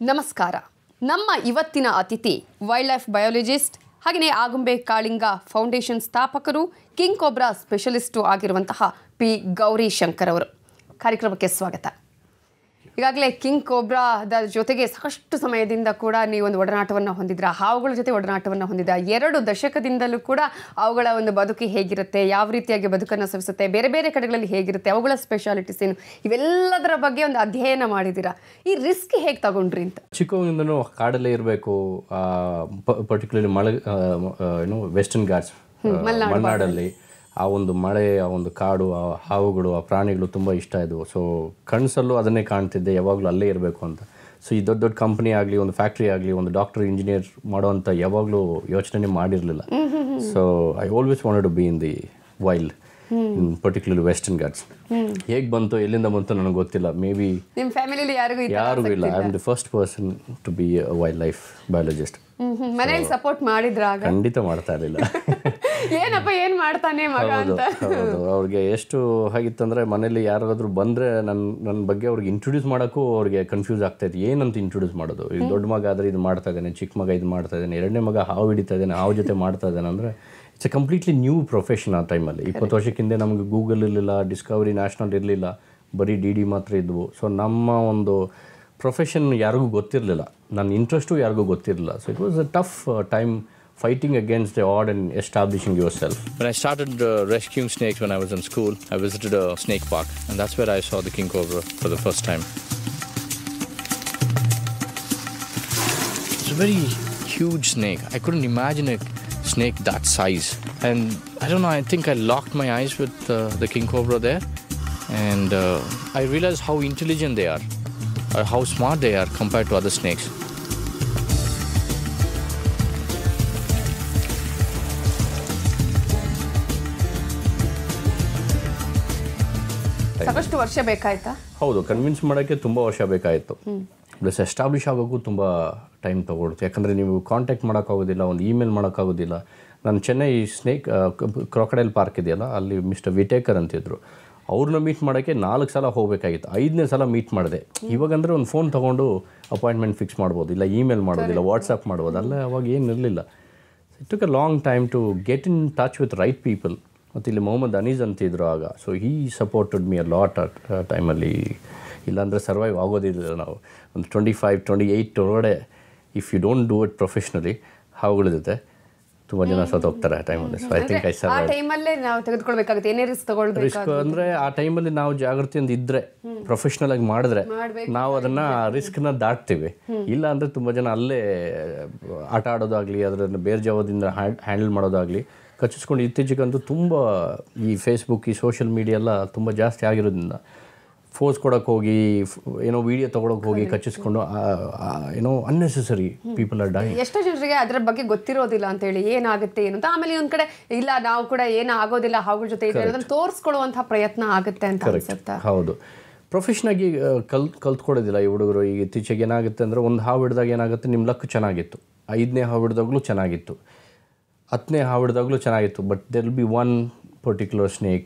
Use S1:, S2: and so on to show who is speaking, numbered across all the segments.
S1: ನಮಸ್ಕಾರ ನಮ್ಮ ಇವತ್ತಿನ ಅತಿಥಿ ವೈಲ್ಡ್ ಲೈಫ್ ಬಯಾಲಜಿಸ್ಟ್ ಹಾಗೆಯೇ ಆಗುಂಬೆ ಕಾಳಿಂಗ ಫೌಂಡೇಶನ್ ಸ್ಥಾಪಕರು ಕಿಂಗ್ ಕೋಬ್ರಾ ಸ್ಪೆಷಲಿಸ್ಟು ಆಗಿರುವಂತಹ ಪಿ ಗೌರಿ ಶಂಕರ್ ಅವರು ಕಾರ್ಯಕ್ರಮಕ್ಕೆ ಸ್ವಾಗತ ಈಗಾಗಲೇ ಕಿಂಗ್ ಕೋಬ್ರಾದ ಜೊತೆಗೆ ಸಾಕಷ್ಟು ಸಮಯದಿಂದ ಕೂಡ ನೀವೊಂದು ಒಡನಾಟವನ್ನು ಹೊಂದಿದ್ರ ಹಾವುಗಳ ಜೊತೆ ಒಡನಾಟವನ್ನು ಹೊಂದಿದ ಎರಡು ದಶಕದಿಂದಲೂ ಕೂಡ ಅವುಗಳ ಒಂದು ಬದುಕು ಹೇಗಿರುತ್ತೆ ಯಾವ ರೀತಿಯಾಗಿ ಬದುಕನ್ನು ಸವಿಸುತ್ತೆ ಬೇರೆ ಬೇರೆ ಕಡೆಗಳಲ್ಲಿ ಹೇಗಿರುತ್ತೆ ಅವುಗಳ ಸ್ಪೆಷಾಲಿಟೀಸ್ ಏನು ಇವೆಲ್ಲದರ ಬಗ್ಗೆ ಒಂದು ಅಧ್ಯಯನ ಮಾಡಿದ್ದೀರಾ ಈ ರಿಸ್ಕ್ ಹೇಗೆ ತಗೊಂಡ್ರಿ ಅಂತ
S2: ಚಿಕ್ಕವಾಗಿಂದನೂ ಕಾಡಲ್ಲೇ ಇರಬೇಕು ಪರ್ಟಿಕ್ಯುಲರ್ಲಿ ಮಳೆ ಆ, ಆ, ಏನು ವೆಸ್ಟರ್ನ್ ಘಾಟ್ಸ್ ಮಲೆನಾಡಲ್ಲಿ ಆ ಒಂದು ಮಳೆ ಆ ಒಂದು ಕಾಡು ಆ ಹಾವುಗಳು ಆ ಪ್ರಾಣಿಗಳು ತುಂಬ ಇಷ್ಟ ಇದ್ವು ಸೊ ಕಣ್ಸಲ್ಲೂ ಅದನ್ನೇ ಕಾಣ್ತಿದ್ದೆ ಯಾವಾಗಲೂ ಅಲ್ಲೇ ಇರಬೇಕು ಅಂತ ಸೊ ಈ ದೊಡ್ಡ ದೊಡ್ಡ ಕಂಪ್ನಿ ಆಗಲಿ ಒಂದು ಫ್ಯಾಕ್ಟ್ರಿ ಆಗಲಿ ಒಂದು ಡಾಕ್ಟರ್ ಇಂಜಿನಿಯರ್ ಮಾಡೋವಂಥ ಯಾವಾಗಲೂ ಯೋಚನೆ ಮಾಡಿರಲಿಲ್ಲ so I always wanted to be in the wild in particularly Western Ghats ಹೇಗೆ ಬಂತು ಎಲ್ಲಿಂದ ಬಂತು ನನಗೆ ಗೊತ್ತಿಲ್ಲ ಮೇ ಬಿ
S1: ನಿಮ್ಮ ಫ್ಯಾಮಿಲಿಲಿ ಯಾರಿಗೂ ಈ ಥರ
S2: ಯಾರಿಗೂ ಇಲ್ಲ I am the first person to be wildlife biologist
S1: hmm hmm. ಮನೇಲಿ ಸಪೋರ್ಟ್ ಮಾಡಿದ್ರ ಆಗ
S2: ಖಂಡಿತ ಮಾಡ್ತಾ ಇರಲಿಲ್ಲ
S1: ಏನಪ್ಪ ಏನ್ ಮಾಡ್ತಾನೆ ಮಗ
S2: ಹೌದು
S1: ಅಂತ
S2: ಹೌದು ಅವ್ರಿಗೆ ಎಷ್ಟು ಹಾಗಿತ್ತಂದ್ರೆ ಮನೇಲಿ ಯಾರಾದ್ರೂ ಬಂದ್ರೆ ನನ್ನ ನನ್ನ ಬಗ್ಗೆ ಅವ್ರಿಗೆ ಇಂಟ್ರೊಡ್ಯೂಸ್ ಮಾಡೋಕ್ಕೂ ಅವ್ರಿಗೆ ಕನ್ಫ್ಯೂಸ್ ಆಗ್ತಾ ಇತ್ತು ಏನಂತ ಇಂಟ್ರೊಡ್ಯೂಸ್ ಮಾಡೋದು ಈಗ ದೊಡ್ಡ ಮಗ ಆದ್ರೆ ಇದು ಮಾಡ್ತಾ ಇದ್ದಾನೆ ಚಿಕ್ಕ ಮಗ ಇದು ಮಾಡ್ತಾ ಇದ್ದಾನೆ ಎರಡನೇ ಮಗ ಹಾವು ಹಿಡಿತಾ ಇದ್ದಾನೆ ಹಾವು ಜೊತೆ ಮಾಡ್ತಾ ಇದ್ದಾನೆ ಅಂದ್ರೆ it's a completely new profession ಆ ಟೈಮಲ್ಲಿ ಇಪ್ಪತ್ತು ವರ್ಷಕ್ಕಿಂತ ನಮಗೆ ಗೂಗಲ್ ಇರಲಿಲ್ಲ ಡಿಸ್ಕವರಿ ನ್ಯಾಷನಲ್ ಇರಲಿಲ್ಲ ಬರೀ ಡಿ ಡಿ ಮಾತ್ರ ಇದ್ವು ಸೊ ನಮ್ಮ ಒಂದು ಪ್ರೊಫೆಷನ್ ಯಾರಿಗೂ ಗೊತ್ತಿರಲಿಲ್ಲ ನನ್ನ ಇಂಟ್ರೆಸ್ಟು ಯಾರಿಗೂ ಗೊತ್ತಿರಲಿಲ್ಲ so it was a tough time fighting against the odd and establishing yourself.
S3: When I started uh, rescuing snakes when I was in school, I visited a snake park, and that's where I saw the king cobra for the first time. It's a very huge snake. I couldn't imagine a snake that size. And I don't know, I think I locked my eyes with uh, the king cobra there, and uh, I realized how intelligent they are, or how smart they are compared to other snakes.
S1: ಸಾಕಷ್ಟು ವರ್ಷ ಬೇಕಾಯ್ತಾ
S2: ಹೌದು convince ಮಾಡೋಕ್ಕೆ ತುಂಬ ವರ್ಷ ಬೇಕಾಯಿತು plus establish ಆಗೋಕ್ಕೂ ತುಂಬ time ತೊಗೊಳುತ್ತೆ ಯಾಕಂದರೆ ನೀವು ಕಾಂಟ್ಯಾಕ್ಟ್ ಮಾಡೋಕ್ಕಾಗೋದಿಲ್ಲ ಒಂದು ಇಮೇಲ್ ಮಾಡೋಕ್ಕಾಗೋದಿಲ್ಲ ನಾನು ಚೆನ್ನೈ ಸ್ನೇಕ್ ಕ್ರಾಕಡೈಲ್ ಪಾರ್ಕ್ ಇದೆಯಲ್ಲ ಅಲ್ಲಿ ಮಿಸ್ಟರ್ ವಿಟೇಕರ್ ಅಂತಿದ್ರು ಅವ್ರನ್ನ ಮೀಟ್ ಮಾಡೋಕ್ಕೆ ನಾಲ್ಕು ಸಲ ಹೋಗಬೇಕಾಗಿತ್ತು ಐದನೇ ಸಲ ಮೀಟ್ ಮಾಡಿದೆ ಇವಾಗಂದರೆ ಒಂದು ಫೋನ್ ತೊಗೊಂಡು ಅಪಾಯಿಂಟ್ಮೆಂಟ್ ಫಿಕ್ಸ್ ಮಾಡ್ಬೋದು ಇಲ್ಲ ಇಮೇಲ್ ಮಾಡೋದಿಲ್ಲ ವಾಟ್ಸಪ್ ಮಾಡ್ಬೋದು ಅಲ್ಲ ಅವಾಗ ಏನು ಇರಲಿಲ್ಲ it took a long time to get in touch with right people ಮತ್ತು ಇಲ್ಲಿ ಮೊಹಮ್ಮದ್ ಅನೀಸ್ ಅಂತಿದ್ರು ಆಗ so he supported me a lot ಆ ಟೈಮಲ್ಲಿ ಇಲ್ಲಾಂದರೆ ಸರ್ವೈವ್ ಆಗೋದಿಲ್ಲ ನಾವು ಒಂದು ಟ್ವೆಂಟಿ ಫೈವ್ ಟ್ವೆಂಟಿ ಏಯ್ಟ್ ಒಳಗಡೆ if you don't do it professionally ಹಾವುಗಳ ಜೊತೆ ತುಂಬ ಜನ ಸತ್ತೋಗ್ತಾರೆ ಆ ಟೈಮಲ್ಲಿ ಸೊ ಐ ಥಿಂಕ್ ಐ
S1: ಆ
S2: ಸರ್ವೈವ್
S1: ಟೈಮಲ್ಲೇ ನಾವು ತೆಗೆದುಕೊಳ್ಬೇಕಾಗುತ್ತೆ ಏನೇ ರಿಸ್ಕ್ ತಗೊಳ್ಬೇಕು
S2: ರಿಸ್ಕ್ ಅಂದರೆ ಆ ಟೈಮಲ್ಲಿ ನಾವು ಜಾಗೃತಿಯಿಂದ ಇದ್ದರೆ ಪ್ರೊಫೆಷ್ನಲ್ ಆಗಿ ಮಾಡಿದ್ರೆ ನಾವು ಅದನ್ನು ರಿಸ್ಕ್ನ ದಾಟ್ತೀವಿ ಇಲ್ಲ ಅಂದರೆ ತುಂಬ ಜನ ಅಲ್ಲೇ ಆಟ ಆಡೋದಾಗಲಿ ಅದನ್ನು ಬೇರೆ ಜಾವದಿಂದ ಹ್ಯಾಂಡಲ್ ಮಾಡೋದಾಗಲಿ ಕಚ್ಚಿಸ್ಕೊಂಡು ಇತ್ತೀಚೆಗಂತೂ ತುಂಬ ಈ ಫೇಸ್ಬುಕ್ ಈ ಸೋಷಿಯಲ್ ಮೀಡಿಯಾ ಎಲ್ಲ ತುಂಬ ಜಾಸ್ತಿ ಆಗಿರೋದ್ರಿಂದ ಫೋರ್ಸ್ ಕೊಡೋಕೆ ಹೋಗಿ ಫ್- ಏನೋ ವಿಡಿಯೋ ತೊಗೊಳಕ್ಕೆ ಹೋಗಿ ಕಚ್ಚಿಸ್ಕೊಂಡು ಆ- ಆ- ಏನೋ ಅನ್ನೆಸೆಸರಿ ಪೀಪಲ್ ಆರ್ ಡೈ
S1: ಎಷ್ಟೋ ಜನರಿಗೆ ಅದರ ಬಗ್ಗೆ ಗೊತ್ತಿರೋದಿಲ್ಲ ಅಂತ ಹೇಳಿ ಏನಾಗುತ್ತೆ ಏನು ಅಂತ ಆಮೇಲೆ ಒಂದ್ ಕಡೆ ಇಲ್ಲ ನಾವು ಕೂಡ ಏನು ಆಗೋದಿಲ್ಲ ಹಾವುಗಳ ಜೊತೆ ಇದೆ ಅನ್ನೋದನ್ನ ತೋರಿಸ್ಕೊಳ್ಳುವಂತಹ ಪ್ರಯತ್ನ ಆಗುತ್ತೆ ಅಂತ ಅನ್ಸುತ್ತಾ
S2: ಹೌದು ಪ್ರೊಫೆಷ್ನಾಗಿ ಕಲ್ ಕಲ್ತ್ಕೊಡೋದಿಲ್ಲ ಈ ಹುಡುಗರು ಈಗ ಇತ್ತೀಚೆಗೆ ಏನಾಗುತ್ತೆ ಅಂದರೆ ಒಂದು ಹಾವು ಹಿಡಿದಾಗ ಏನಾಗುತ್ತೆ ನಿಮ್ಮ ಲಕ್ ಚೆನ್ನಾಗಿತ್ತು ಐದನೇ ಹಾವು ಹಿಡಿದಾಗಲೂ ಚೆನ್ನಾಗಿತ್ತು ಹತ್ತನೇ ಹಾವು ಹಿಡಿದಾಗಲೂ ಚೆನ್ನಾಗಿತ್ತು but there will be one particular snake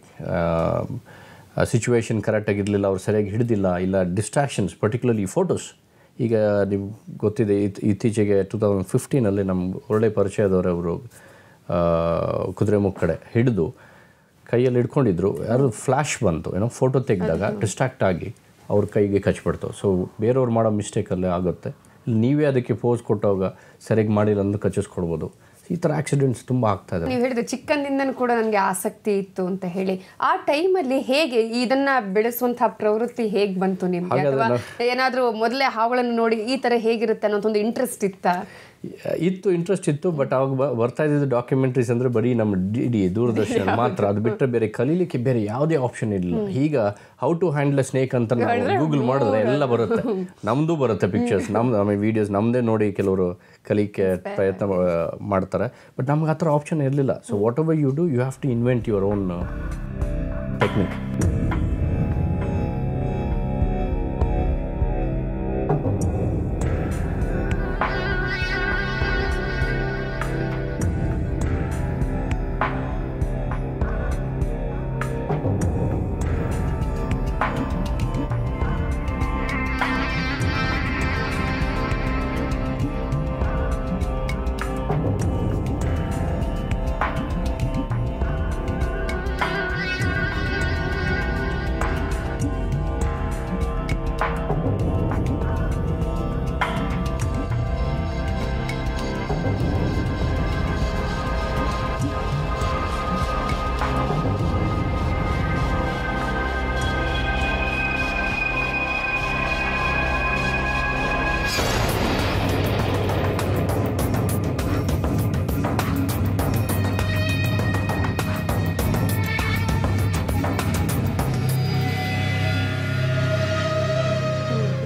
S2: situation ಕರೆಕ್ಟಾಗಿರಲಿಲ್ಲ ಅವ್ರು ಸರಿಯಾಗಿ ಹಿಡಿದಿಲ್ಲ ಇಲ್ಲ ಡಿಸ್ಟ್ರಾಕ್ಷನ್ಸ್ ಪರ್ಟಿಕ್ಯುಲರ್ಲಿ ಫೋಟೋಸ್ ಈಗ ನಿಮ್ಗೆ ಗೊತ್ತಿದೆ ಇತ್ ಇತ್ತೀಚೆಗೆ ಟೂ ತೌಸಂಡ್ ಫಿಫ್ಟೀನಲ್ಲಿ ನಮ್ಮ ಒಳ್ಳೆ ಪರಿಚಯದವರವರು ಕುದುರೆಮುಖ ಕಡೆ ಹಿಡಿದು ಕೈಯಲ್ಲಿ ಹಿಡ್ಕೊಂಡಿದ್ರು ಯಾರು ಫ್ಲ್ಯಾಶ್ ಬಂತು ಏನೋ ಫೋಟೋ ತೆಗೆದಾಗ ಡಿಸ್ಟ್ರಾಕ್ಟ್ ಆಗಿ ಅವ್ರ ಕೈಗೆ ಕಚ್ಬಿಡ್ತು ಸೊ ಬೇರೆಯವ್ರು ಮಾಡೋ ಮಿಸ್ಟೇಕಲ್ಲೇ ಆಗುತ್ತೆ ನೀವೇ ಅದಕ್ಕೆ ಪೋಸ್ ಕೊಟ್ಟಾಗ ಸರಿಯಾಗಿ ಮಾಡಿಲ್ಲ ಅಂದ್ರೆ ಕಚ್ಚಿಸ್ಕೊಡ್ಬೋದು ಈ ಥರ ಆಕ್ಸಿಡೆಂಟ್ಸ್ ತುಂಬ ಆಗ್ತಾ ಇದೆ
S1: ನೀವು ಹೇಳಿದ್ರೆ ಚಿಕ್ಕಂದಿಂದನೂ ಕೂಡ ನನಗೆ ಆಸಕ್ತಿ ಇತ್ತು ಅಂತ ಹೇಳಿ ಆ ಟೈಮಲ್ಲಿ ಹೇಗೆ ಇದನ್ನ ಬೆಳೆಸುವಂತಹ ಪ್ರವೃತ್ತಿ ಹೇಗೆ ಬಂತು ನಿಮ್ಗೆ ಅಥವಾ ಏನಾದ್ರೂ ಮೊದಲೇ ಹಾವುಗಳನ್ನು ನೋಡಿ ಈ ತರ ಹೇಗಿರುತ್ತೆ ಅನ್ನೋ ಒಂದು ಇಂಟ್ರೆಸ್ಟ್ ಇತ್ತಾ
S2: ಇತ್ತು ಇಂಟ್ರೆಸ್ಟ್ ಇತ್ತು ಬಟ್ ಅವಾಗ ಬ- ಬರ್ತಾ ಇದ್ದಿದ್ದು ಡಾಕ್ಯುಮೆಂಟ್ರೀಸ್ ಅಂದರೆ ಬರೀ ನಮ್ಮ ಡಿ ಡಿ ದೂರದರ್ಶನ ಮಾತ್ರ ಅದು ಬಿಟ್ಟರೆ ಬೇರೆ ಕಲೀಲಿಕ್ಕೆ ಬೇರೆ ಯಾವುದೇ ಆಪ್ಷನ್ ಇಲ್ಲ ಈಗ ಹೌ ಟು ಹ್ಯಾಂಡಲ್ ಸ್ನೇಕ್ ಅಂತ ನಾವು ಗೂಗಲ್ ಮಾಡಿದ್ರೆ ಎಲ್ಲ ಬರುತ್ತೆ ನಮ್ಮದು ಬರುತ್ತೆ ಪಿಕ್ಚರ್ಸ್ ನಮ್ದು ಆಮೇಲೆ ವೀಡಿಯೋಸ್ ನಮ್ಮದೇ ನೋಡಿ ಕೆಲವರು ಕಲಿಕೆ ಪ್ರಯತ್ನ ಆ, ಮಾಡ್ತಾರೆ ಬಟ್ ನಮ್ಗೆ ಆ ಥರ ಆಪ್ಷನ್ ಇರಲಿಲ್ಲ so whatever you do you have to invent your own technique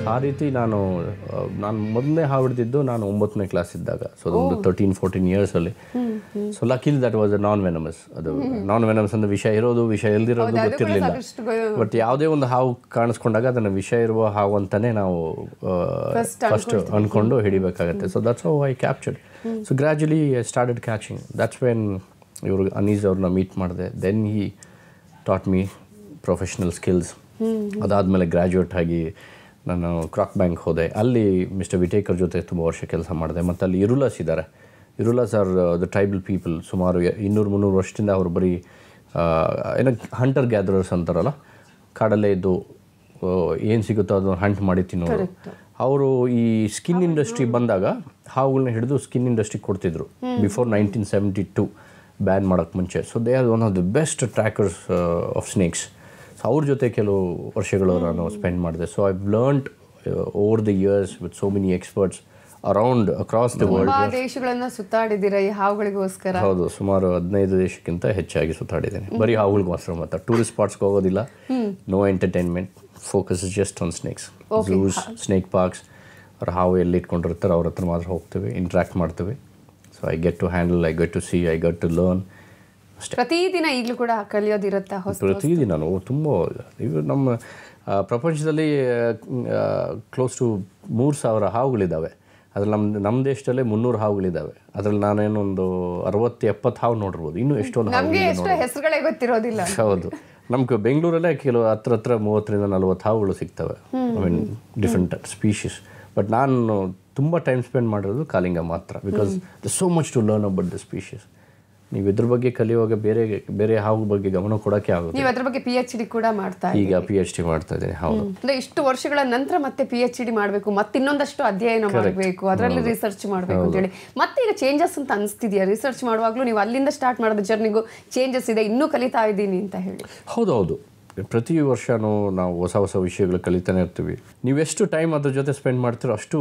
S2: ಆ ರೀತಿ ನಾನು ಆ, ನಾನು ಮೊದಲನೇ ಹಾವು ಹಿಡಿದಿದ್ದು ನಾನು ಒಂಬತ್ತನೇ ಕ್ಲಾಸ್ ಇದ್ದಾಗ ಸೊ ಅದೊಂದು ತರ್ಟೀನ್ ಫೋರ್ಟೀನ್ ಇಯರ್ಸಲ್ಲಿ so luckily that was a non venomous ಅದು ನಾನ್ ವೆನಮಸ್ ಅಂದ್ರೆ ವಿಷ ಇರೋದು ವಿಷ ಇಲ್ದಿರೋದು
S1: ಅದು ಕೂಡ
S2: ಗೊತ್ತಿರಲಿಲ್ಲ
S1: ಸಾಕಷ್ಟು ಗೊ-
S2: ಬಟ್ ಯಾವುದೇ ಒಂದು ಹಾವು ಕಾಣಿಸ್ಕೊಂಡಾಗ ಅದನ್ನು ವಿಷ ಇರುವ ಹಾವು ಅಂತಾನೆ ನಾವು
S1: First
S2: ಫಸ್ಟ್ ಅನ್ಕೊಂಡು ಹಿಡಿಬೇಕಾಗತ್ತೆ so that's how I captured so gradually I started catching that's when ಇವರು ಅನೀಸ್ ಅವ್ರನ್ನ ಮೀಟ್ ಮಾಡಿದೆ then he taught me professional skills ಅದಾದಮೇಲೆ ಗ್ರ್ಯಾಜುಯೇಟ್ ಆಗಿ ನಾನು ಕ್ರಾಕ್ ಬ್ಯಾಂಕ್ ಹೋದೆ ಅಲ್ಲಿ ಮಿಸ್ಟರ್ ವಿಟೇಕರ್ ಜೊತೆ ತುಂಬ ವರ್ಷ ಕೆಲಸ ಮಾಡಿದೆ ಮತ್ತು ಅಲ್ಲಿ ಇರುಲಾಸ್ ಇದ್ದಾರೆ Irulas are the tribal people ಸುಮಾರು ಎ- ಇನ್ನೂರು ಮುನ್ನೂರು ವರ್ಷದಿಂದ ಅವರು ಬರೀ ಆ, ಏನೋ ಹಂಟರ್ ಗ್ಯಾದರರ್ಸ್ ಅಂತಾರಲ್ಲ ಕಾಡಲ್ಲೇ ಇದ್ದು ಏನು ಸಿಗುತ್ತೋ ಅದನ್ನು ಹಂಟ್ ಮಾಡಿ ತಿನ್ನೋರು ಅವರು ಈ ಸ್ಕಿನ್ ಇಂಡಸ್ಟ್ರಿ ಬಂದಾಗ ಹಾವುಗಳನ್ನ ಹಿಡಿದು ಸ್ಕಿನ್ ಇಂಡಸ್ಟ್ರಿ ಕೊಡ್ತಿದ್ರು before nineteen seventy two ban ಮಾಡೋಕ್ಕೆ ಮುಂಚೆ so they are one of the best trackers of snakes so ಅವ್ರ ಜೊತೆ ಕೆಲವು ವರ್ಷಗಳು ನಾನು ಸ್ಪೆಂಡ್ ಮಾಡಿದೆ so I learned over the years with so many experts around across the world
S1: ತುಂಬಾ ದೇಶಗಳನ್ನ ಸುತ್ತಾಡಿದ್ದೀರಾ ಈ ಹಾವುಗಳಿಗೋಸ್ಕರ
S2: ಹೌದು ಸುಮಾರು ಹದಿನೈದು ದೇಶಕ್ಕಿಂತ ಹೆಚ್ಚಾಗಿ ಸುತ್ತಾಡಿದ್ದೇನೆ ಬರೀ ಹಾವುಗಳಿಗೆ ಮಾತ್ರ ಮಾತ್ರ ಟೂರಿಸ್ಟ್ ಸ್ಪಾಟ್ಸ್ಗೆ ಹೋಗೋದಿಲ್ಲ no entertainment focus just on snakes zoos snake parks ಅವ್ರ ಹಾವು ಎಲ್ಲಿ ಇಟ್ಕೊಂಡಿರ್ತಾರೆ ಅವ್ರ ಹತ್ರ ಮಾತ್ರ ಹೋಗ್ತೀವಿ ಇಂಟ್ರ್ಯಾಕ್ಟ್ ಮಾಡ್ತೀವಿ so I get to handle I get to see I get to learn
S1: ಪ್ರತಿದಿನ ಈಗಲೂ ಕೂಡ ಕಲಿಯೋದಿರುತ್ತಾ ಹೊಸ
S2: ಪ್ರತಿದಿನ ನಾವು ತುಂಬ ಇವು ನಮ್ಮ ಆ, ಪ್ರಪಂಚದಲ್ಲಿ ಕ್ಲೋಸ್ ಟು ಮೂರು ಸಾವಿರ ಹಾವುಗಳಿದ್ದಾವೆ ಅದ್ರಲ್ಲಿ ನಮ್ಮ ನಮ್ಮ ದೇಶದಲ್ಲೇ ಮುನ್ನೂರು ಹಾವುಗಳಿದ್ದಾವೆ ಅದ್ರಲ್ಲಿ ನಾನೇನು ಒಂದು ಅರವತ್ತು ಎಪ್ಪತ್ತು ಹಾವು ನೋಡಿರ್ಬೋದು ಇನ್ನೂ ಎಷ್ಟೊಂದು ಹಾವು
S1: ನಮ್ಗೆ ಎಷ್ಟೋ ಹೆಸರುಗಳೇ ಗೊತ್ತಿರೋದಿಲ್ಲ
S2: ಹೌದು ನಮ್ಗೆ ಬೆಂಗಳೂರಲ್ಲೇ ಕೆಲವು ಹತ್ರ ಹತ್ರ ಮೂವತ್ತರಿಂದ ನಲ್ವತ್ತು ಹಾವುಗಳು ಸಿಗ್ತವೆ I mean different species but ನಾನು ತುಂಬ ಟೈಮ್ ಸ್ಪೆಂಡ್ ಮಾಡಿರೋದು ಕಾಲಿಂಗ ಮಾತ್ರ because the so much to learn about the species ನೀವು ಇದ್ರ ಬಗ್ಗೆ ಕಲಿಯುವಾಗ ಬೇರೆ ಬೇರೆ ಹಾವು ಬಗ್ಗೆ ಗಮನ ಕೊಡೋಕ್ಕೆ ಆಗುತ್ತೆ
S1: ನೀವು ಅದ್ರ ಬಗ್ಗೆ ಪಿ ಎಚ್ ಡಿ ಕೂಡ ಮಾಡ್ತಾ
S2: ಈಗ ಪಿ ಎಚ್ ಡಿ ಮಾಡ್ತಾ ಇದ್ದೀನಿ ಹೌದು
S1: ಅಂದ್ರೆ ಇಷ್ಟು ವರ್ಷಗಳ ನಂತರ ಮತ್ತೆ ಪಿ ಎಚ್ ಡಿ ಮಾಡಬೇಕು ಮತ್ತೆ ಇನ್ನೊಂದಷ್ಟು ಅಧ್ಯಯನ ಮಾಡಬೇಕು ಅದರಲ್ಲಿ ರಿಸರ್ಚ್ ಮಾಡಬೇಕು ಅಂತ ಹೇಳಿ ಮತ್ತೆ ಈಗ ಚೇಂಜಸ್ ಅಂತ ಅನಿಸ್ತಿದ್ಯಾ ರಿಸರ್ಚ್ ಮಾಡುವಾಗಲೂ ನೀವು ಅಲ್ಲಿಂದ ಸ್ಟಾರ್ಟ್ ಮಾಡಿದ ಜರ್ನಿಗೂ ಚೇಂಜಸ್ ಇದೆ ಇನ್ನೂ ಕಲಿತಾ ಇದ್ದೀನಿ ಅಂತ ಹೇಳಿ
S2: ಹೌದು ಹೌದು ಪ್ರತಿ ವರ್ಷನೂ ನಾವು ಹೊಸ ಹೊಸ ವಿಷಯಗಳು ಕಲಿತಾನೆ ಇರ್ತೀವಿ ನೀವೆಷ್ಟು ಟೈಮ್ ಅದ್ರ ಜೊತೆ ಸ್ಪೆಂಡ್ ಮಾಡ್ತೀರೋ ಅಷ್ಟು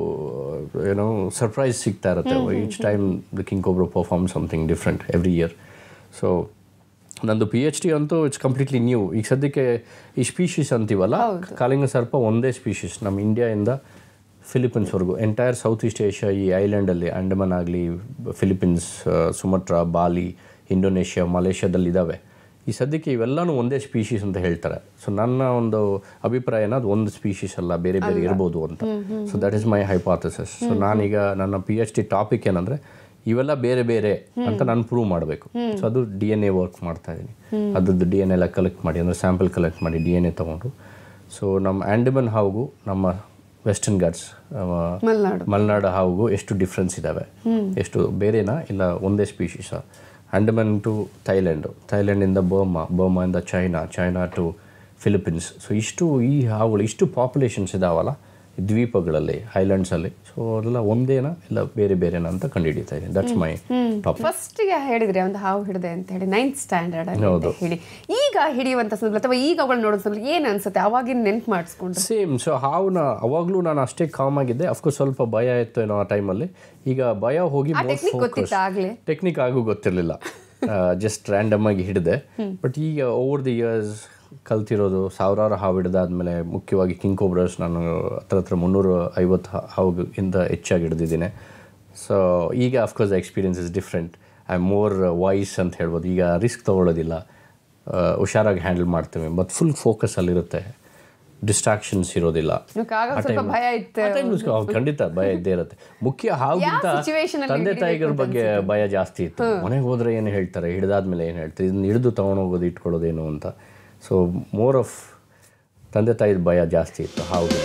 S2: ಏನೋ ಸರ್ಪ್ರೈಸ್ ಸಿಗ್ತಾ ಇರುತ್ತೆ each time the king cobra perform something different every year so ನಂದು ಪಿ ಎಚ್ ಡಿ ಅಂತೂ ಇಟ್ಸ್ ಕಂಪ್ಲೀಟ್ಲಿ ನ್ಯೂ ಈಗ ಸದ್ಯಕ್ಕೆ ಈ ಸ್ಪೀಷೀಸ್ ಅಂತೀವಲ್ಲ ಕಾಲಿಂಗ ಸರ್ಪ ಒಂದೇ ಸ್ಪೀಷೀಸ್ ನಮ್ಮ ಇಂಡಿಯಾಯಿಂದ ಫಿಲಿಪೀನ್ಸ್ವರೆಗೂ ಎಂಟೈರ್ ಸೌತ್ ಈಸ್ಟ್ ಏಷ್ಯಾ ಈ ಐಲ್ಯಾಂಡಲ್ಲಿ ಅಂಡಮಾನ್ ಆಗಲಿ ಫಿಲಿಪೀನ್ಸ್ ಸುಮಟ್ರಾ ಬಾಲಿ ಇಂಡೋನೇಷ್ಯಾ ಮಲೇಷ್ಯಾದಲ್ಲಿ ಇದ್ದಾವೆ ಈ ಸದ್ಯಕ್ಕೆ ಇವೆಲ್ಲನೂ ಒಂದೇ ಸ್ಪೀಷೀಸ್ ಅಂತ ಹೇಳ್ತಾರೆ ಸೊ ನನ್ನ ಒಂದು ಅಭಿಪ್ರಾಯನ ಅದು ಒಂದು ಸ್ಪೀಷೀಸ್ ಅಲ್ಲ ಬೇರೆ ಬೇರೆ ಇರ್ಬೋದು ಅಂತ so that is my hypothesis so ನಾನೀಗ ನನ್ನ ಪಿ ಎಚ್ ಡಿ ಟಾಪಿಕ್ ಏನಂದರೆ ಇವೆಲ್ಲ ಬೇರೆ ಬೇರೆ ಅಂತ ನಾನು ಪ್ರೂವ್ ಮಾಡಬೇಕು ಸೊ ಅದು ಡಿ ಎನ್ ಎ ವರ್ಕ್ ಮಾಡ್ತಾ ಇದ್ದೀನಿ ಅದ್ರದ್ದು ಡಿ ಎನ್ ಎಲ್ಲ ಕಲೆಕ್ಟ್ ಮಾಡಿ ಅಂದರೆ ಸ್ಯಾಂಪಲ್ ಕಲೆಕ್ಟ್ ಮಾಡಿ ಡಿ ಎನ್ ಎ ತೊಗೊಂಡು ಸೊ ನಮ್ಮ ಆ್ಯಂಡಮನ್ ಹಾವುಗೂ ನಮ್ಮ ವೆಸ್ಟರ್ನ್ ಘಾಟ್ಸ್
S1: ಮಲೆನಾಡು
S2: ಮಲೆನಾಡು ಹಾವುಗೂ ಎಷ್ಟು ಡಿಫ್ರೆನ್ಸ್ ಇದ್ದಾವೆ ಎಷ್ಟು ಬೇರೆನಾ ಇಲ್ಲ ಒಂದೇ ಸ್ಪೀಷೀಸಾ ಅಂಡಮನ್ ಟು ಥೈಲ್ಯಾಂಡು ಥೈಲ್ಯಾಂಡಿಂದ ಬರ್ಮಾ ಬರ್ಮಾಯಿಂದ China China to Philippines so ಇಷ್ಟು ಈ ಹಾವುಗಳು ಇಷ್ಟು ಪಾಪ್ಯುಲೇಷನ್ಸ್ ಇದಾವಲ್ಲ ಈ ದ್ವೀಪಗಳಲ್ಲಿ ಐಲ್ಯಾಂಡ್ಸಲ್ಲಿ ಸೊ ಅದೆಲ್ಲ ಒಂದೇನಾ ಇಲ್ಲ ಬೇರೆ ಬೇರೆನಾ ಅಂತ ಕಂಡುಹಿಡಿತಾ ಇದ್ದೀನಿ ದಟ್ಸ್ ಮೈ ಟಾಪಿಕ್
S1: ಫಸ್ಟಿಗೆ ಹೇಳಿದ್ರಿ ಒಂದು ಹಾವು ಹಿಡಿದೆ ಅಂತ ಹೇಳಿ ನೈನ್ತ್ ಸ್ಟ್ಯಾಂಡರ್ಡ್ ಅಂತ
S2: ಹೌದು.
S1: ಹೇಳಿ ಈಗ ಹಿಡಿಯುವಂತ ಸಂದರ್ಭ ಅಥವಾ ಈಗ ಅವಳು ನೋಡೋ ಸಂದರ್ಭ ಏನ್ ಅನ್ಸುತ್ತೆ ಅವಾಗಿನ ನೆನ್ಪು ಮಾಡಿಸ್ಕೊಂಡ್ರೆ
S2: ಸೇಮ್ ಸೊ ಹಾವುನ ಅವಾಗಲೂ ನಾನು ಅಷ್ಟೇ ಕಾಮ್ ಆಗಿದ್ದೆ ಅಫ್ಕೋರ್ಸ್ ಸ್ವಲ್ಪ ಭಯ ಇತ್ತು ಏನೋ ಆ ಟೈಮಲ್ಲಿ ಈಗ ಭಯ ಹೋಗಿ
S1: ಆ ಟೆಕ್ನಿಕ್ ಗೊತ್ತಿತ್ತಾ ಆಗ್ಲೇ
S2: ಟೆಕ್ನಿಕ್ ಆಗೂ ಗೊತ್ತಿರಲಿಲ್ಲ ಜಸ್ಟ್ ರ್ಯಾಂಡಮ್ ಆಗಿ ಹಿಡಿದೆ ಬಟ್ ಈಗ ಓವರ್ ದಿ ಇಯರ್ಸ್ ಕಲ್ತಿರೋದು ಸಾವಿರಾರು ಹಾವು ಹಿಡಿದಾದ್ಮೇಲೆ ಮುಖ್ಯವಾಗಿ ಕಿಂಗ್ ಕೋಬ್ರಸ್ ನಾನು ಹತ್ರ ಹತ್ರ ಮುನ್ನೂರು ಐವತ್ತು ಹಾವುಗಿಂತ ಹೆಚ್ಚಾಗಿ ಹಿಡಿದಿದ್ದೀನಿ ಸೊ ಈಗ of course experience is different I am more wise ಅಂತ ಹೇಳ್ಬೋದು ಈಗ ರಿಸ್ಕ್ ತೊಗೊಳ್ಳೋದಿಲ್ಲ ಆ, ಹುಷಾರಾಗಿ ಹ್ಯಾಂಡಲ್ ಮಾಡ್ತೇವೆ ಮತ್ತು ಫುಲ್ ಫೋಕಸ್ ಅಲ್ಲಿರುತ್ತೆ ಡಿಸ್ಟ್ರಾಕ್ಷನ್ಸ್ ಇರೋದಿಲ್ಲ
S1: ನಿಮ್ಗೆ ಆಗ ಸ್ವಲ್ಪ ಭಯ ಇತ್ತು
S2: ಆ time ಗೆ ಹೌದು, ಖಂಡಿತ ಭಯ ಇದ್ದೇ ಇರುತ್ತೆ ಮುಖ್ಯ ಹಾವುಗಿಂತ
S1: ಯಾವ situation ಅಲ್ಲಿ
S2: ತಂದೆ ತಾಯಿಗಳ ಬಗ್ಗೆ ಭಯ ಜಾಸ್ತಿ ಇತ್ತು ಮನೆಗೆ ಹೋದ್ರೆ ಏನು ಹೇಳ್ತಾರೆ ಹಿಡಿದಾದ್ಮೇಲೆ ಏನು ಹೇಳ್ತಾರೆ ಇದನ್ನ ಹಿಡಿದು ತಗೊಂಡೋಗೋದು ಇಟ್ಕೊಳ್ಳೋದೇನು ಅಂತ ಸೊ ಮೋರ್ ಆಫ್ ತಂದೆ ತಾಯಿದ ಭಯ ಜಾಸ್ತಿ ಇತ್ತು ಹಾವುಗೆ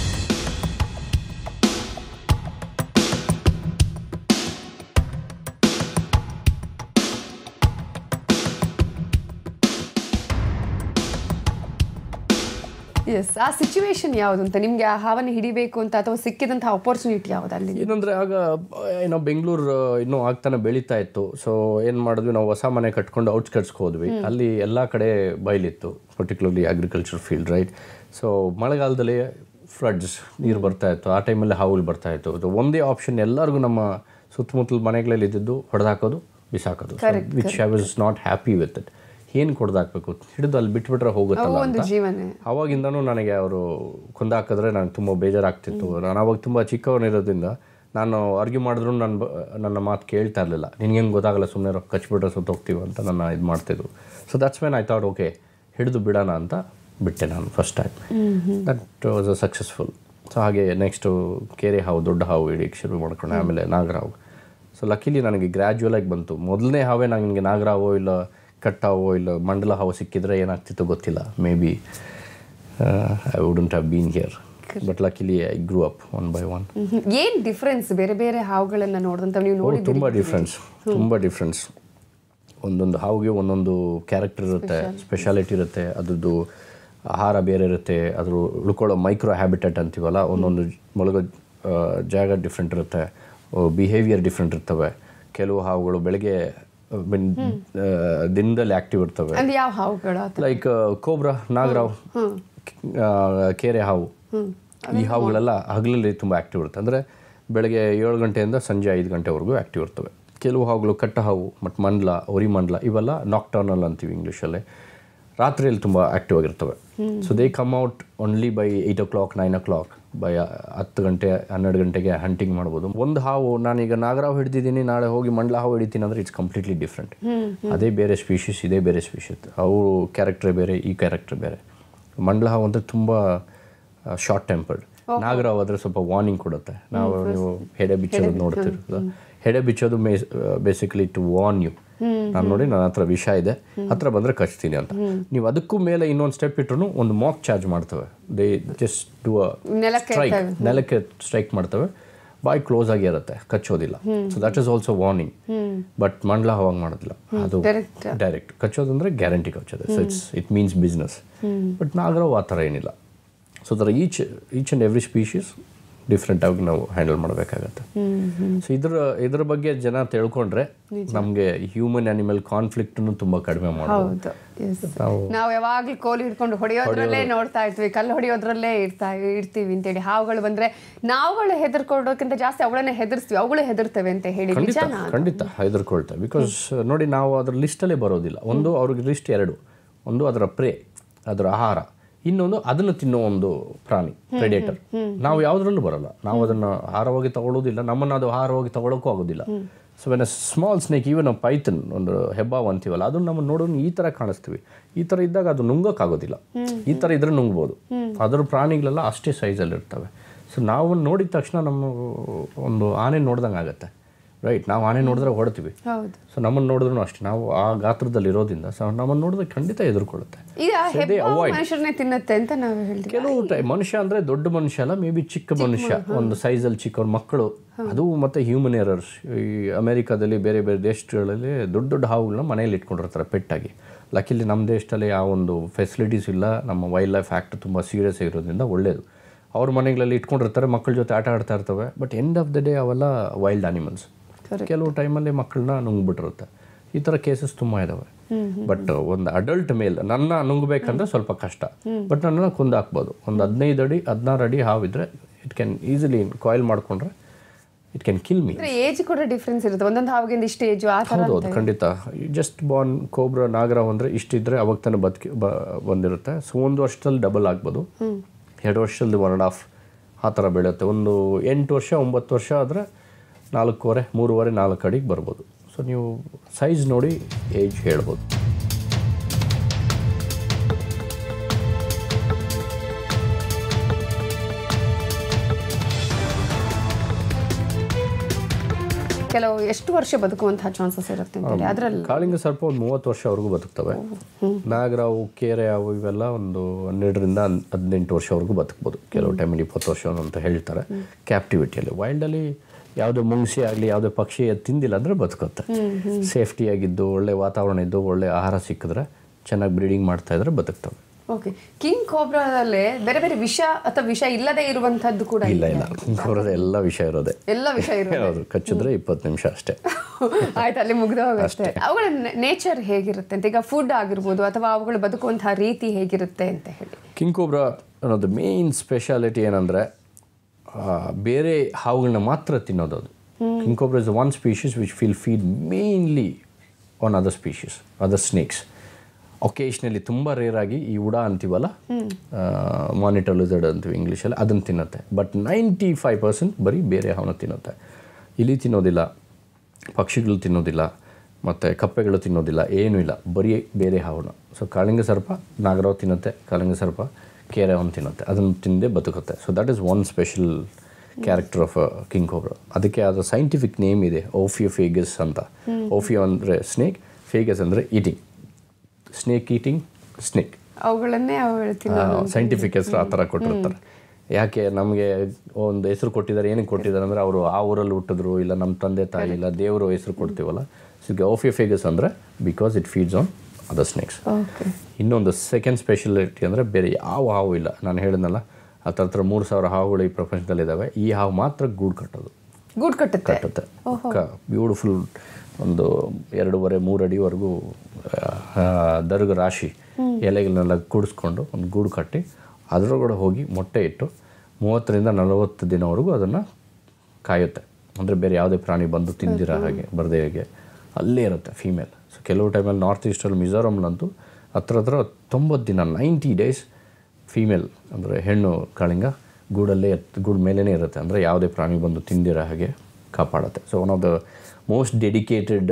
S1: ಎಸ್ ಆ ಸಿಚುವೇಶನ್ ಯಾವುದು ಅಂತ ನಿಮ್ಗೆ ಆ ಹಾವನ್ನು ಹಿಡಿಬೇಕು ಅಂತ ಅಥವಾ ಸಿಕ್ಕಿದಂತಹ ಅಪರ್ಚುನಿಟಿ ಯಾವ್ದು ಅಲ್ಲಿ
S2: ಏನಂದ್ರೆ ಆಗ ಏನೋ ಬೆಂಗಳೂರು ಇನ್ನೂ ಆಗ್ತಾನೆ ಬೆಳೀತಾ ಇತ್ತು ಸೊ ಏನು ಮಾಡಿದ್ವಿ ನಾವು ಹೊಸ ಮನೆ ಕಟ್ಕೊಂಡು ಔಟ್ಸ್ಕಟ್ಸ್ಗೆ ಹೋದ್ವಿ ಅಲ್ಲಿ ಎಲ್ಲ ಕಡೆ ಬಯಲಿತ್ತು particularly agriculture field right so ಮಳೆಗಾಲದಲ್ಲಿ ಫ್ಲಡ್ಸ್ ನೀರು ಬರ್ತಾ ಇತ್ತು ಆ ಟೈಮಲ್ಲಿ ಹಾವುಗಳು ಬರ್ತಾ ಇತ್ತು ಅದು ಒಂದೇ ಆಪ್ಷನ್ ಎಲ್ಲರಿಗೂ ನಮ್ಮ ಸುತ್ತಮುತ್ತಲ ಮನೆಗಳಲ್ಲಿ ಇದ್ದಿದ್ದು ಹೊಡೆದಾಕೋದು ಬಿಸಾಕೋದು which I was not happy with it ಏನು ಕೊಡ್ದಾಕ್ಬೇಕು ಹಿಡಿದು ಅಲ್ಲಿ ಬಿಟ್ಬಿಟ್ರೆ ಹೋಗುತ್ತಲ್ಲ
S1: ಒಂದು
S2: ಅಂತ
S1: ಜೀವನೇ
S2: ಅವಾಗಿಂದನೂ ನನಗೆ ಅವರು ಕೊಂದಾಕಿದ್ರೆ ನನಗೆ ತುಂಬ ಬೇಜಾರಾಗ್ತಿತ್ತು ನಾನು ಅವಾಗ ತುಂಬ ಚಿಕ್ಕವನಿರೋದ್ರಿಂದ ನಾನು ಆರ್ಗ್ಯೂ ಮಾಡಿದ್ರು ನನ್ನ ಬ- ನನ್ನ ಮಾತು ಕೇಳ್ತಾ ಇರಲಿಲ್ಲ ನಿನ್ಗೆ ಹೆಂಗೆ ಗೊತ್ತಾಗಲ್ಲ ಸುಮ್ಮನೆ ರೊಕ್ಕ ಕಚ್ಬಿಟ್ರೆ ಸುತ್ತ ಹೋಗ್ತೀವಿ ಅಂತ ನನ್ನ ಇದು ಮಾಡ್ತಿದ್ರು so that's when I thought okay ಹಿಡಿದು ಬಿಡೋಣ ಅಂತ ಬಿಟ್ಟೆ ನಾನು first time that was a successful so ಹಾಗೆ ನೆಕ್ಸ್ಟು ಕೆರೆ ಹಾವು ದೊಡ್ಡ ಹಾವು ಹಿಡಿಯಕ್ಕೆ ಶುರು ಮಾಡ್ಕೊಂಡೆ ಆಮೇಲೆ ನಾಗರಾವು ಸೊ ಲಕ್ಕಿಲಿ ನನಗೆ ಗ್ರ್ಯಾಜುವಲಾಗಿ ಬಂತು ಮೊದಲನೇ ಹಾವೇ ನನಗೆ ನಾಗರಾವೋ ಇಲ್ಲ ಕಟ್ಟಾವೋ ಇಲ್ಲ ಮಂಡಲ ಹಾವು ಸಿಕ್ಕಿದ್ರೆ ಏನಾಗ್ತಿತ್ತು ಗೊತ್ತಿಲ್ಲ maybe I wouldn't have been here but luckily I grew up one by one
S1: ಏನ್ ಡಿಫ್ರೆನ್ಸ್ ಬೇರೆ ಬೇರೆ ಹಾವುಗಳನ್ನ ನೋಡಿದಂತ ನೀವು ನೋಡಿ
S2: ತುಂಬ ಡಿಫ್ರೆನ್ಸ್ ತುಂಬ ಡಿಫ್ರೆನ್ಸ್ ಒಂದೊಂದು ಹಾವಿಗೆ ಒಂದೊಂದು ಕ್ಯಾರೆಕ್ಟರ್ ಇರುತ್ತೆ ಸ್ಪೆಷಾಲಿಟಿ ಇರುತ್ತೆ ಅದ್ರದ್ದು ಆಹಾರ ಬೇರೆ ಇರುತ್ತೆ ಅದ್ರ ಉಳ್ಕೊಳ್ಳೋ ಮೈಕ್ರೋ ಹ್ಯಾಬಿಟೆಟ್ ಅಂತೀವಲ್ಲ ಒಂದೊಂದು ಮೊಳಗೋ ಆ, ಜಾಗ ಡಿಫ್ರೆಂಟ್ ಇರುತ್ತೆ ಬಿಹೇವಿಯರ್ ಡಿಫ್ರೆಂಟ್ ಇರ್ತವೆ ಕೆಲವು ಹಾವುಗಳು ಬೆಳಗ್ಗೆ ಆ, ಬಿನ್- ಆ, ದಿನದಲ್ಲಿ ಆ್ಯಕ್ಟಿವ್ ಇರ್ತವೆ
S1: ಅಂದ್ರೆ ಯಾವ ಹಾವುಗಳು ಆತ
S2: ಲೈಕ್ ಕೋಬ್ರಾ ನಾಗರಾವ್ ಆ, ಕೆರೆ ಹಾವು ಈ ಹಾವುಗಳೆಲ್ಲ ಹಗಲಲ್ಲಿ ತುಂಬ ಆ್ಯಕ್ಟಿವ್ ಇರುತ್ತೆ ಅಂದರೆ ಬೆಳಗ್ಗೆ ಏಳು ಗಂಟೆಯಿಂದ ಸಂಜೆ ಐದು ಗಂಟೆವರೆಗೂ ಆ್ಯಕ್ಟಿವ್ ಇರ್ತವೆ ಕೆಲವು ಹಾವುಗಳು ಕಟ್ಟ ಹಾವು ಮತ್ತು ಮಂಡ್ಲ ಒರಿ ಮಂಡ್ಲ ಇವೆಲ್ಲ ನಾಕ್ಟರ್ನಲ್ ಅಂತೀವಿ ಇಂಗ್ಲೀಷಲ್ಲಿ ರಾತ್ರಿಯಲ್ಲಿ ತುಂಬ ಆ್ಯಕ್ಟಿವ್ ಆಗಿರ್ತವೆ so they come out only by eight o'clock nine o'clock by ಹತ್ತು ಗಂಟೆ ಹನ್ನೆರಡು ಗಂಟೆಗೆ ಹಂಟಿಂಗ್ ಮಾಡ್ಬೋದು ಒಂದು ಹಾವು ನಾನೀಗ ನಾಗರಾವ್ ಹಿಡಿದಿದ್ದೀನಿ ನಾಳೆ ಹೋಗಿ ಮಂಡ್ಲ ಹಾವು ಹಿಡಿತೀನಿ ಅಂದರೆ ಇಟ್ಸ್ ಕಂಪ್ಲೀಟ್ಲಿ ಡಿಫ್ರೆಂಟ್ ಅದೇ ಬೇರೆ ಸ್ಪೀಷೀಸ್ ಇದೇ ಬೇರೆ ಸ್ಪೀಷೀಸ್ ಅವರು ಕ್ಯಾರೆಕ್ಟರ್ ಬೇರೆ ಈ ಕ್ಯಾರೆಕ್ಟರ್ ಬೇರೆ ಮಂಡ್ಲ ಹಾವು ಅಂದರೆ ತುಂಬ ಶಾರ್ಟ್ ಟೆಂಪರ್ಡ್ ನಾಗರಾವ್ ಆದರೆ ಸ್ವಲ್ಪ ವಾರ್ನಿಂಗ್ ಕೊಡುತ್ತೆ ನಾವು ನೀವು ಹೆಡೆ ಬಿಚ್ಚೋದು ನೋಡ್ತಿರೋದು ಹೆಡೆ ಬಿಚ್ಚೋದು ಬೇಸಿಕಲಿ ಟು ವಾರ್ನ್ ಯು ನಾನು ನೋಡಿ ನನ್ನ ಹತ್ರ ವಿಷ ಇದೆ ಹತ್ರ ಬಂದರೆ ಕಚ್ತೀನಿ ಅಂತ ನೀವು ಅದಕ್ಕೂ ಮೇಲೆ ಇನ್ನೊಂದು ಸ್ಟೆಪ್ ಇಟ್ರು ಒಂದು ಮಾಕ್ ಚಾರ್ಜ್ ಮಾಡ್ತವೆ ದೇ ಜಸ್ಟ್ ಟು
S1: ನೆಲಕ್ಕೆ
S2: ಸ್ಟ್ರೈಕ್ ನೆಲಕ್ಕೆ ಸ್ಟ್ರೈಕ್ ಮಾಡ್ತವೆ ಬಾಯ್ ಕ್ಲೋಸ್ ಆಗಿ ಇರುತ್ತೆ ಕಚ್ಚೋದಿಲ್ಲ so that is also warning but ಮಂಡ್ಲ ಅವಾಗ ಮಾಡೋದಿಲ್ಲ ಅದು
S1: Direct.
S2: ಡೈರೆಕ್ಟ್ ಕಚ್ಚೋದಂದ್ರೆ ಗ್ಯಾರಂಟಿ ಕಚ್ಚೋದು so it's it means business but ನಾಗರಾವ್ ಆ ಥರ ಏನಿಲ್ಲ ಸೊ ಥರ each each and every species different ಆಗಿ ನಾವು ಹ್ಯಾಂಡಲ್ ಮಾಡಬೇಕಾಗತ್ತೆ ಸೊ ಇದ್ರ ಇದ್ರ ಬಗ್ಗೆ ಜನ ತಿಳ್ಕೊಂಡ್ರೆ ನಮಗೆ ಹ್ಯೂಮನ್ ಆನಿಮಲ್ ಕಾನ್ಫ್ಲಿಕ್ಟನ್ನು ತುಂಬ ಕಡಿಮೆ ಮಾಡ್ಬೋದು
S1: ಹೌದು yes.
S2: ನಾವು
S1: ನಾವು ಯಾವಾಗ್ಲೂ ಕೋಲು ಹಿಡ್ಕೊಂಡು ಹೊಡೆಯೋದ್ರಲ್ಲೇ ನೋಡ್ತಾ ಇರ್ತೀವಿ ಕಲ್ಲು ಹೊಡೆಯೋದ್ರಲ್ಲೇ ಇರ್ತಾ ಇರ್ತೀವಿ ಅಂತೇಳಿ ಹಾವುಗಳು ಬಂದ್ರೆ ನಾವುಗಳು ಹೆದರ್ಕೊಡೋಕ್ಕಿಂತ ಜಾಸ್ತಿ ಅವುಗಳನ್ನ ಹೆದರ್ಸ್ತೀವಿ ಅವುಗಳು ಹೆದರ್ತವೆ ಅಂತ ಹೇಳಿ
S2: ಖಂಡಿತ
S1: ನಿಜನಾ
S2: ಖಂಡಿತ ಹೆದರ್ಕೊಳ್ತೇವೆ ಬಿಕಾಸ್ ನೋಡಿ ನಾವು ಅದ್ರ ಲಿಸ್ಟಲ್ಲೇ ಬರೋದಿಲ್ಲ ಒಂದು ಅವ್ರಿಗೆ ಲಿಸ್ಟ್ ಎರಡು ಒಂದು ಅದರ ಪ್ರೇ ಅದರ ಆಹಾರ ಇನ್ನೊಂದು ಅದನ್ನು ತಿನ್ನೋ ಒಂದು ಪ್ರಾಣಿ ಪ್ರೆಡೇಟರ್ ನಾವು ಯಾವುದ್ರಲ್ಲೂ ಬರಲ್ಲ ನಾವು ಅದನ್ನು ಆಹಾರವಾಗಿ ತಗೊಳ್ಳೋದಿಲ್ಲ ನಮ್ಮನ್ನು ಅದು ಆಹಾರವಾಗಿ ತಗೊಳ್ಳೋಕ್ಕೂ ಆಗೋದಿಲ್ಲ so when small snake even python ಒಂದು ಹೆಬ್ಬಾವ್ ಅಂತೀವಲ್ಲ ಅದನ್ನು ನಮ್ಮ ನೋಡೋನು ಈ ಥರ ಕಾಣಿಸ್ತೀವಿ ಈ ಥರ ಇದ್ದಾಗ ಅದು ನುಂಗೋಕ್ಕಾಗೋದಿಲ್ಲ ಈ ಥರ ಇದ್ರೆ ನುಂಗ್ಬೋದು ಅದರ ಪ್ರಾಣಿಗಳೆಲ್ಲ ಅಷ್ಟೇ ಸೈಜಲ್ಲಿ ಇರ್ತವೆ ಸೊ ನಾವು ನೋಡಿದ ತಕ್ಷಣ ನಮ್ಮ ಒಂದು ಆನೆ ನೋಡ್ದಂಗೆ ಆಗುತ್ತೆ ರೈಟ್ ನಾವು ಆನೆ ನೋಡಿದ್ರೆ ಹೊಡ್ತೀವಿ
S1: ಹೌದು
S2: ಸೊ ನಮ್ಮನ್ನು ನೋಡಿದ್ರು ಅಷ್ಟೇ ನಾವು ಆ ಗಾತ್ರದಲ್ಲಿ ಇರೋದ್ರಿಂದ ಸೊ ನಮ್ಮನ್ನು ನೋಡಿದ್ರೆ ಖಂಡಿತ ಎದುರ್ಕೊಳ್ಳುತ್ತೆ
S1: ಈಗ
S2: So they
S1: ಹೆಬ್ಬಾವು
S2: avoid.
S1: ಮನುಷ್ಯರನ್ನೇ ತಿನ್ನುತ್ತೆ ಅಂತ ನಾವು ಹೇಳ್ತೀವಿ
S2: ಕೆಲವು ಟೈಮ್ ಮನುಷ್ಯ ಅಂದರೆ ದೊಡ್ಡ ಮನುಷ್ಯ ಅಲ್ಲ ಮೇ ಬಿ ಚಿಕ್ಕ ಮನುಷ್ಯ ಒಂದು ಸೈಜಲ್ಲಿ ಚಿಕ್ಕವ್ರ ಮಕ್ಕಳು ಅದು ಮತ್ತು ಹ್ಯೂಮನ್ ಎರರ್ಸ್ ಈ ಅಮೆರಿಕಾದಲ್ಲಿ ಬೇರೆ ಬೇರೆ ದೇಶಗಳಲ್ಲಿ ದೊಡ್ಡ ದೊಡ್ಡ ಹಾವುಗಳನ್ನ ಮನೆಯಲ್ಲಿ ಇಟ್ಕೊಂಡಿರ್ತಾರೆ ಪೆಟ್ಟಾಗಿ ಲಕ್ಕಿಲಿ ನಮ್ಮ ದೇಶದಲ್ಲಿ ಆ ಒಂದು ಫೆಸಿಲಿಟೀಸ್ ಇಲ್ಲ ನಮ್ಮ ವೈಲ್ಡ್ ಲೈಫ್ ಆ್ಯಕ್ಟ್ ತುಂಬ ಸೀರಿಯಸ್ ಆಗಿರೋದ್ರಿಂದ ಒಳ್ಳೆಯದು ಅವ್ರ ಮನೆಗಳಲ್ಲಿ ಇಟ್ಕೊಂಡಿರ್ತಾರೆ ಮಕ್ಕಳ ಜೊತೆ ಆಟ ಆಡ್ತಾ ಇರ್ತವೆ but end of the day ಅವೆಲ್ಲ ವೈಲ್ಡ್ ಆನಿಮಲ್ಸ್ ಕೆಲವು ಟೈಮಲ್ಲಿ ಮಕ್ಕಳನ್ನ ನುಂಗ್ಬಿಟ್ಟಿರುತ್ತೆ ಈ ಥರ ಕೇಸಸ್ ತುಂಬ ಇದಾವೆ ಬಟ್ ಒಂದು ಅಡಲ್ಟ್ ಮೇಲ್ ನನ್ನ ನುಂಗ್ಬೇಕಂದ್ರೆ ಸ್ವಲ್ಪ ಕಷ್ಟ ಬಟ್ ನನ್ನ ಕುಂದಾಕ್ಬೋದು ಒಂದು ಹದಿನೈದು ಅಡಿ ಹದಿನಾರು ಅಡಿ ಹಾವಿದ್ರೆ ಇಟ್ ಕ್ಯಾನ್ ಈಸಿಲಿ ಕಾಯಿಲ್ ಮಾಡ್ಕೊಂಡ್ರೆ ಇಟ್ ಕ್ಯಾನ್ ಕಿಲ್ ಮೀ
S1: ಅಂದ್ರೆ ಏಜ್ ಕೂಡ ಡಿಫ್ರೆನ್ಸ್ ಇರುತ್ತೆ ಒಂದೊಂದು ಹಾವಿಗಿಂದ ಇಷ್ಟು ಏಜು ಆ ಥರ
S2: ಹೌದು ಖಂಡಿತ ಜಸ್ಟ್ ಬಾರ್ನ್ ಕೋಬ್ರ ನಾಗರಾವ್ ಅಂದರೆ ಇಷ್ಟಿದ್ರೆ ಅವಾಗ ತಾನೇ ಬದುಕಿ ಬ ಬಂದಿರುತ್ತೆ ಸೊ ಒಂದು ವರ್ಷದಲ್ಲಿ ಡಬಲ್ ಆಗ್ಬೋದು ಎರಡು ವರ್ಷದಲ್ಲಿ ಒನ್ ಆ್ಯಂಡ್ ಹಾಫ್ ಆ ಥರ ಬೆಳೆಯುತ್ತೆ ಒಂದು ಎಂಟು ವರ್ಷ ಒಂಬತ್ತು ವರ್ಷ ಆದರೆ ನಾಲ್ಕೂವರೆ ಮೂರುವರೆ ನಾಲ್ಕು ಅಡಿಗೆ ಬರ್ಬೋದು ಸೊ ನೀವು ಸೈಜ್ ನೋಡಿ ಏಜ್ ಹೇಳ್ಬೋದು
S1: ಕೆಲವು ಎಷ್ಟು ವರ್ಷ ಬದುಕುವಂತಹ ಚಾನ್ಸಸ್ ಇರುತ್ತೆ ಅಂತೇಳಿ ಅದ್ರಲ್ಲಿ
S2: ಕಾಳಿಂಗ ಸರ್ಪ ಒಂದು ಮೂವತ್ತು ವರ್ಷವರೆಗೂ ಬದುಕ್ತವೆ ನಾಗರಾವು ಕೇರೆ ಅವು ಇವೆಲ್ಲ ಒಂದು ಹನ್ನೆರಡರಿಂದ ಹನ್- ಹದಿನೆಂಟು ವರ್ಷವರೆಗೂ ಬದುಕ್ಬೋದು ಕೆಲವು ಟೈಮಲ್ಲಿ ಇಪ್ಪತ್ತು ವರ್ಷ ಅಂತ ಹೇಳ್ತಾರೆ ಕ್ಯಾಪ್ಟಿವಿಟಿಯಲ್ಲಿ ವೈಲ್ಡಲ್ಲಿ ಯಾವುದೇ ಮುಂಗ್ಸಿ ಆಗಲಿ ಯಾವುದೇ ಪಕ್ಷಿ ಅದ್ ತಿಂದಿಲ್ಲ ಅಂದರೆ ಬದುಕುತ್ತೆ ಸೇಫ್ಟಿಯಾಗಿದ್ದು ಒಳ್ಳೆ ವಾತಾವರಣ ಇದ್ದು ಒಳ್ಳೆ ಆಹಾರ ಸಿಕ್ಕಿದ್ರೆ ಚೆನ್ನಾಗಿ ಬ್ರೀಡಿಂಗ್ ಮಾಡ್ತಾ ಇದ್ರೆ ಬದುಕ್ತವೆ
S1: ಓಕೆ ಕಿಂಗ್ ಕೋಬ್ರಾದಲ್ಲೇ ಬೇರೆ ಬೇರೆ ವಿಷ ಅಥವಾ ವಿಷ ಇಲ್ಲದೆ ಇರುವಂತದ್ದು ಕೂಡ
S2: ಇಲ್ಲ
S1: ಇದೆ.
S2: ಇಲ್ಲ ಅವರದ್ದು ಎಲ್ಲ ವಿಷಯ ಇರೋದೆ
S1: ಎಲ್ಲ ವಿಷ ಇರುತ್ತೆ
S2: ಹೌದು ಕಚ್ಚಿದ್ರೆ ಇಪ್ಪತ್ತು ನಿಮಿಷ ಅಷ್ಟೇ
S1: ಆಯ್ತು ಅಲ್ಲಿ ಮುಗ್ದು ಹೋಗುತ್ತೆ ಅವುಗಳ ನೇಚರ್ ಹೇಗಿರುತ್ತೆ ಅಂತ ಈಗ ಫುಡ್ ಆಗಿರ್ಬೋದು ಅಥವಾ ಅವುಗಳು ಬದುಕುವಂತಹ ರೀತಿ ಹೇಗಿರುತ್ತೆ ಅಂತ ಹೇಳಿ
S2: ಕಿಂಗ್ ಕೋಬ್ರಾ ಅನ್ನೋದು ಮೇನ್ ಸ್ಪೆಷಾಲಿಟಿ ಏನಂದರೆ ಬೇರೆ ಹಾವುಗಳನ್ನ ಮಾತ್ರ ತಿನ್ನೋದು ಅದು king cobra is one species which fill feed mainly on other species other snakes occasionally ತುಂಬ ರೇರ್ ಆಗಿ ಈ ಉಡ ಅಂತೀವಲ್ಲ ಮಾನಿಟರ್ ಲಿಸರ್ಡ್ ಅಂತೀವಿ ಇಂಗ್ಲೀಷಲ್ಲಿ ಅದನ್ನು ತಿನ್ನುತ್ತೆ ಬಟ್ ನೈಂಟಿ ಫೈವ್ ಪರ್ಸೆಂಟ್ ಬರೀ ಬೇರೆ ಹಾವನ್ನ ತಿನ್ನುತ್ತೆ ಇಲಿ ತಿನ್ನೋದಿಲ್ಲ ಪಕ್ಷಿಗಳು ತಿನ್ನೋದಿಲ್ಲ ಮತ್ತು ಕಪ್ಪೆಗಳು ತಿನ್ನೋದಿಲ್ಲ ಏನೂ ಇಲ್ಲ ಬರೀ ಬೇರೆ ಹಾವನ್ನ ಸೊ ಕಾಳಿಂಗ ಸರ್ಪ ನಾಗರಾವ್ ತಿನ್ನುತ್ತೆ ಕಾಳಿಂಗ ಸರ್ಪ ಕೇರೆ ಹಾವನ್ನು ತಿನ್ನುತ್ತೆ ಅದನ್ನು ತಿಂದೇ ಬದುಕುತ್ತೆ so that is one special character of king cobra ಅದಕ್ಕೆ ಅದರ ಸೈಂಟಿಫಿಕ್ ನೇಮ್ ಇದೆ ಓಫಿಯೋ ಫೇಗಸ್ ಅಂತ ಓಫಿಯೋ ಅಂದರೆ ಸ್ನೇಕ್ ಫೇಗಸ್ ಅಂದರೆ ಈಟಿಂಗ್ ಸ್ನೇಕ್ ಈಟಿಂಗ್ ಸ್ನೇಕ್
S1: ಅವುಗಳನ್ನೇ ಅವುಗಳು ತಿನ್ನೋದು
S2: ಸೈಂಟಿಫಿಕ್ ಹೆಸರು ಆ ಥರ ಕೊಟ್ಟಿರ್ತಾರೆ ಯಾಕೆ ನಮಗೆ ಒಂದು ಹೆಸರು ಕೊಟ್ಟಿದ್ದಾರೆ ಏನಕ್ಕೆ ಕೊಟ್ಟಿದ್ದಾರೆ ಅಂದರೆ ಅವರು ಆ ಊರಲ್ಲಿ ಹುಟ್ಟಿದ್ರು ಇಲ್ಲ ನಮ್ಮ ತಂದೆ ತಾಯಿ ಇಲ್ಲ ದೇವರು ಹೆಸರು ಕೊಡ್ತೀವಲ್ಲ ಸೊ ಓಫಿಯೋಫೇಗಸ್ ಅಂದರೆ because it feeds on other snakes
S1: okay
S2: ಇನ್ನೊಂದು ಸೆಕೆಂಡ್ ಸ್ಪೆಷಾಲಿಟಿ ಅಂದರೆ ಬೇರೆ ಯಾವ ಹಾವು ಇಲ್ಲ ನಾನು ಹೇಳಿದ್ನಲ್ಲ ಹತ್ರ ಹತ್ರ ಮೂರು ಸಾವಿರ ಹಾವುಗಳು ಈ ಪ್ರಪಂಚದಲ್ಲಿದ್ದಾವೆ ಈ ಹಾವು ಮಾತ್ರ ಗೂಡು ಕಟ್ಟೋದು
S1: ಗೂಡು ಕಟ್ಟುತ್ತೆ
S2: ಕಟ್ಟುತ್ತೆ ಬ್ಯೂಟಿಫುಲ್ ಒಂದು ಎರಡೂವರೆ ಮೂರು ಅಡಿವರೆಗೂ ದರ್ಗ ರಾಶಿ ಎಲೆಗಳನ್ನೆಲ್ಲ ಕೂಡಿಸ್ಕೊಂಡು ಒಂದು ಗೂಡು ಕಟ್ಟಿ ಅದರೊಳಗಡೆ ಹೋಗಿ ಮೊಟ್ಟೆ ಇಟ್ಟು ಮೂವತ್ತರಿಂದ ನಲವತ್ತು ದಿನವರೆಗೂ ಅದನ್ನು ಕಾಯುತ್ತೆ ಅಂದರೆ ಬೇರೆ ಯಾವುದೇ ಪ್ರಾಣಿ ಬಂದು ತಿಂದಿರೋ ಹಾಗೆ ಬರದೇ ಹಾಗೆ ಅಲ್ಲೇ ಇರುತ್ತೆ ಫೀಮೇಲ್ ಸೊ ಕೆಲವು ಟೈಮಲ್ಲಿ ನಾರ್ತ್ ಈಸ್ಟಲ್ಲಿ ಮಿಜೋರಾಮ್ನಂತೂ ಹತ್ರ ಹತ್ರ ತೊಂಬತ್ತು ದಿನ ನೈಂಟಿ ಡೇಸ್ ಫೀಮೇಲ್ ಅಂದರೆ ಹೆಣ್ಣು ಕಾಳಿಂಗ ಗೂಡಲ್ಲೇ ಇರ್ತ- ಗೂಡು ಮೇಲೇ ಇರುತ್ತೆ ಅಂದರೆ ಯಾವುದೇ ಪ್ರಾಣಿ ಬಂದು ತಿಂದಿರೋ ಹಾಗೆ ಕಾಪಾಡುತ್ತೆ so one of the most dedicated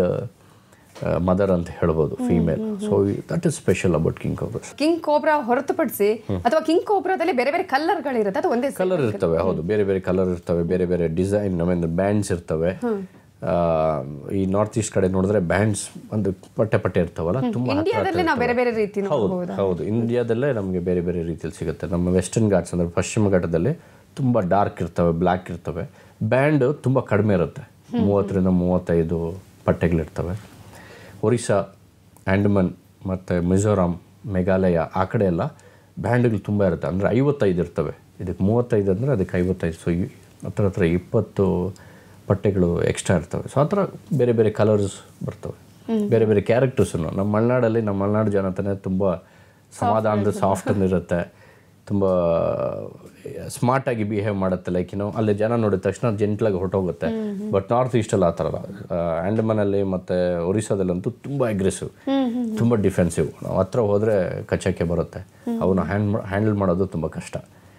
S2: mother ಅಂತ ಹೇಳ್ಬೋದು female so that is special about king cobras
S1: king cobra ಹೊರತುಪಡಿಸಿ ಅಥವಾ ಕಿಂಗ್ ಕೋಬ್ರಾದಲ್ಲಿ ಬೇರೆ ಬೇರೆ ಕಲರ್ಗಳಿರುತ್ತೆ ಅದು ಒಂದೇ
S2: ಕಲರ್ ಇರ್ತವೆ ಹೌದು ಬೇರೆ ಬೇರೆ ಕಲರ್ ಇರ್ತವೆ ಬೇರೆ ಬೇರೆ ಡಿಸೈನ್ ಆಮೇಲೆ ಬ್ಯಾಂಡ್ಸ್ ಇರ್ತವೆ ಆ, ಈ ನಾರ್ತ್ ಈಸ್ಟ್ ಕಡೆ ನೋಡಿದ್ರೆ ಬ್ಯಾಂಡ್ಸ್ ಒಂದು ಪಟ್ಟೆ ಪಟ್ಟೆ ಇರ್ತಾವಲ್ಲ ತುಂಬ ಹತ್ರ ಹತ್ರ
S1: ಇಂಡಿಯಾದಲ್ಲಿ ನಾವು ಬೇರೆ ಬೇರೆ ರೀತಿ
S2: ಹೌದು
S1: ನೋಡಬಹುದು
S2: ಹೌದು ಇಂಡಿಯಾದಲ್ಲೇ ನಮಗೆ ಬೇರೆ ಬೇರೆ ರೀತಿಯಲ್ಲಿ ಸಿಗುತ್ತೆ ನಮ್ಮ ವೆಸ್ಟರ್ನ್ ಘಾಟ್ಸ್ ಅಂದರೆ ಪಶ್ಚಿಮ ಘಟ್ಟದಲ್ಲಿ ತುಂಬ ಡಾರ್ಕ್ ಇರ್ತವೆ ಬ್ಲ್ಯಾಕ್ ಇರ್ತವೆ ಬ್ಯಾಂಡ್ ತುಂಬ ಕಡಿಮೆ ಇರುತ್ತೆ ಮೂವತ್ತರಿಂದ ಮೂವತ್ತೈದು ಪಟ್ಟೆಗಳಿರ್ತವೆ ಒರಿಸ್ಸಾ ಆ್ಯಂಡಮನ್ ಮತ್ತು ಮಿಜೋರಾಮ್ ಮೇಘಾಲಯ ಆ ಕಡೆ ಎಲ್ಲ ಬ್ಯಾಂಡ್ಗಳು ತುಂಬ ಇರುತ್ತೆ ಅಂದರೆ ಐವತ್ತೈದು ಇರ್ತವೆ ಇದಕ್ಕೆ ಮೂವತ್ತೈದು ಅಂದರೆ ಅದಕ್ಕೆ ಐವತ್ತೈದು ಸೊ ಈ ಹತ್ರ ಹತ್ರ ಇಪ್ಪತ್ತು ಪಟ್ಟೆಗಳು ಎಕ್ಸ್ಟ್ರಾ ಇರ್ತವೆ ಸೊ ಆ ಥರ ಬೇರೆ ಬೇರೆ ಕಲರ್ಸ್ ಬರ್ತವೆ ಬೇರೆ ಬೇರೆ ಕ್ಯಾರೆಕ್ಟರ್ಸು ನಮ್ಮ ಮಲೆನಾಡಲ್ಲಿ ನಮ್ಮ ಮಲೆನಾಡು ಜನತನೇ ತುಂಬ ಸಮಾಧಾನದ ಸಾಫ್ಟ್ ಇರುತ್ತೆ ತುಂಬ ಸ್ಮಾರ್ಟಾಗಿ ಬಿಹೇವ್ ಮಾಡುತ್ತೆ ಲೈಕ್ ಏನೋ ಅಲ್ಲಿ ಜನ ನೋಡಿದ ತಕ್ಷಣ ಜೆಂಟ್ಲಾಗಿ ಹೊರಟೋಗುತ್ತೆ ಬಟ್ ನಾರ್ತ್ ಈಸ್ಟಲ್ಲಿ ಆ ಥರ ಆ್ಯಂಡಮನಲ್ಲಿ ಮತ್ತು ಒರಿಸ್ಸಾದಲ್ಲಂತೂ ತುಂಬ ಅಗ್ರೆಸಿವ್ ತುಂಬ ಡಿಫೆನ್ಸಿವ್ ನಾವು ಹತ್ರ ಹೋದರೆ ಕಚ್ಚಕ್ಕೆ ಬರುತ್ತೆ ಅವನ್ನ ಹ್ಯಾಂಡ್ ಹ್ಯಾಂಡಲ್ ಮಾಡೋದು ತುಂಬ ಕಷ್ಟ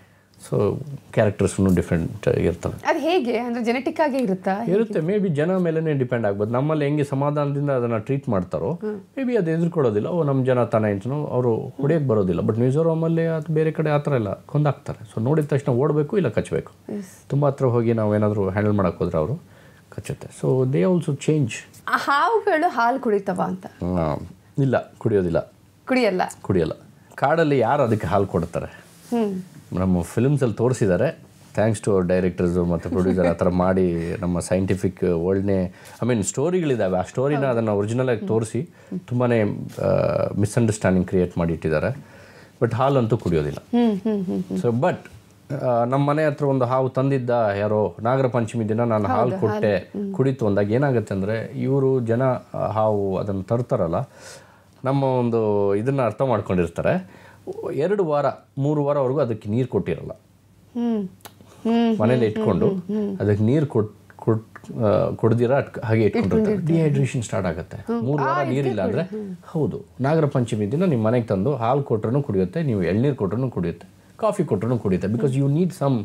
S2: ಸೊ ಕ್ಯಾರೆಕ್ಟರ್ಸ್ನು ಡಿಫ್ರೆಂಟ್ ಇರ್ತವೆ
S1: ಅದು ಹೇಗೆ ಅಂದ್ರೆ ಜೆನೆಟಿಕ್ ಆಗಿ ಇರುತ್ತಾ
S2: ಇರುತ್ತೆ ಮೇ ಬಿ ಜನ ಮೇಲೇ ಡಿಪೆಂಡ್ ಆಗ್ಬೋದು ನಮ್ಮಲ್ಲಿ ಹೆಂಗೆ ಸಮಾಧಾನದಿಂದ ಅದನ್ನು ಟ್ರೀಟ್ ಮಾಡ್ತಾರೋ ಮೇ ಬಿ ಅದು ಎದುರ್ಕೊಳ್ಳೋದಿಲ್ಲ ಓ ನಮ್ಮ ಜನ ತಾನೇ ಅಂತನೂ ಅವರು ಹೊಡೆಯೋಕ್ಕೆ ಬರೋದಿಲ್ಲ ಬಟ್ ಮಿಜೋರಾಮಲ್ಲಿ ಅದು ಬೇರೆ ಕಡೆ ಆ ಥರ ಇಲ್ಲ ಕೊಂದಾಕ್ತಾರೆ ಸೊ ನೋಡಿದ ತಕ್ಷಣ ಓಡಬೇಕು ಇಲ್ಲ ಕಚ್ಚಬೇಕು ತುಂಬ ಹತ್ರ ಹೋಗಿ ನಾವು ಏನಾದರೂ ಹ್ಯಾಂಡಲ್ ಮಾಡೋಕೆ ಹೋದ್ರೆ ಅವರು ಕಚ್ಚುತ್ತೆ ಸೊ ದೇ ಆಲ್ಸೋ ಚೇಂಜ್
S1: ಆ ಹಾವುಗಳು ಹಾಲು ಕುಡಿತವ ಅಂತ
S2: ಇಲ್ಲ ಕುಡಿಯೋದಿಲ್ಲ
S1: ಕುಡಿಯಲ್ಲ
S2: ಕುಡಿಯಲ್ಲ ಕಾಡಲ್ಲಿ ಯಾರು ಅದಕ್ಕೆ ಹಾಲು ಕೊಡ್ತಾರೆ
S1: ಹ್ಮ್
S2: ನಮ್ಮ ಫಿಲ್ಮ್ಸಲ್ಲಿ ತೋರಿಸಿದ್ದಾರೆ ಥ್ಯಾಂಕ್ಸ್ ಟು ಅವ್ರ ಡೈರೆಕ್ಟರ್ಸು ಮತ್ತು ಪ್ರೊಡ್ಯೂಸರ್ ಆ ಥರ ಮಾಡಿ ನಮ್ಮ ಸೈಂಟಿಫಿಕ್ ವರ್ಲ್ಡ್ನೇ ಐ ಮೀನ್ ಸ್ಟೋರಿಗಳಿದ್ದಾವೆ ಆ ಸ್ಟೋರಿನ ಅದನ್ನು ಒರಿಜಿನಲಾಗಿ ತೋರಿಸಿ ತುಂಬಾ ಮಿಸ್ಅಂಡರ್ಸ್ಟ್ಯಾಂಡಿಂಗ್ ಕ್ರಿಯೇಟ್ ಮಾಡಿ ಇಟ್ಟಿದ್ದಾರೆ ಬಟ್ ಹಾಲಂತೂ ಕುಡಿಯೋದಿಲ್ಲ
S1: hmm hmm hmm
S2: so but ನಮ್ಮ ಮನೆ ಹತ್ರ ಒಂದು ಹಾವು ತಂದಿದ್ದ ಯಾರೋ ನಾಗರ ಪಂಚಮಿ ದಿನ ನಾನು ಹಾಲು ಕೊಟ್ಟೆ ಕುಡಿತು ಅಂದಾಗ ಏನಾಗುತ್ತೆ ಅಂದರೆ ಇವರು ಜನ ಆ, ಹಾವು ಅದನ್ನು ತರ್ತಾರಲ್ಲ ನಮ್ಮ ಒಂದು ಇದನ್ನು ಅರ್ಥ ಮಾಡ್ಕೊಂಡಿರ್ತಾರೆ ಎರಡು ವಾರ ಮೂರು ವಾರವರೆಗೂ ಅದಕ್ಕೆ ನೀರು ಕೊಟ್ಟಿರಲ್ಲ
S1: ಹ್ಮ್ ಹ್ಮ್
S2: ಮನೇಲಿ ಇಟ್ಕೊಂಡು ಅದಕ್ಕೆ ನೀರು ಕೊಟ್ ಕೊಟ್ ಆ, ಕೊಡ್ದಿರ ಅಟ್- ಹಾಗೆ ಇಟ್ಕೊಂಡಿರ್ತಾರೆ ಡಿಹೈಡ್ರೇಷನ್ ಸ್ಟಾರ್ಟ್ ಆಗುತ್ತೆ ಮೂರು ವಾರ ನೀರಿಲ್ಲ ಅಂದರೆ ಹೌದು ನಾಗರ ಪಂಚಮಿ ದಿನ ನಿಮ್ಮ ಮನೆಗೆ ತಂದು ಹಾಲು ಕೊಟ್ರೂ ಕುಡಿಯುತ್ತೆ ನೀವು ಎಳ್ನೀರು ಕೊಟ್ರೂ ಕುಡಿಯುತ್ತೆ ಕಾಫಿ ಕೊಟ್ರೂ ಕುಡಿಯುತ್ತೆ ಬಿಕಾಸ್ ಯು ನೀಡ್ ಸಮ್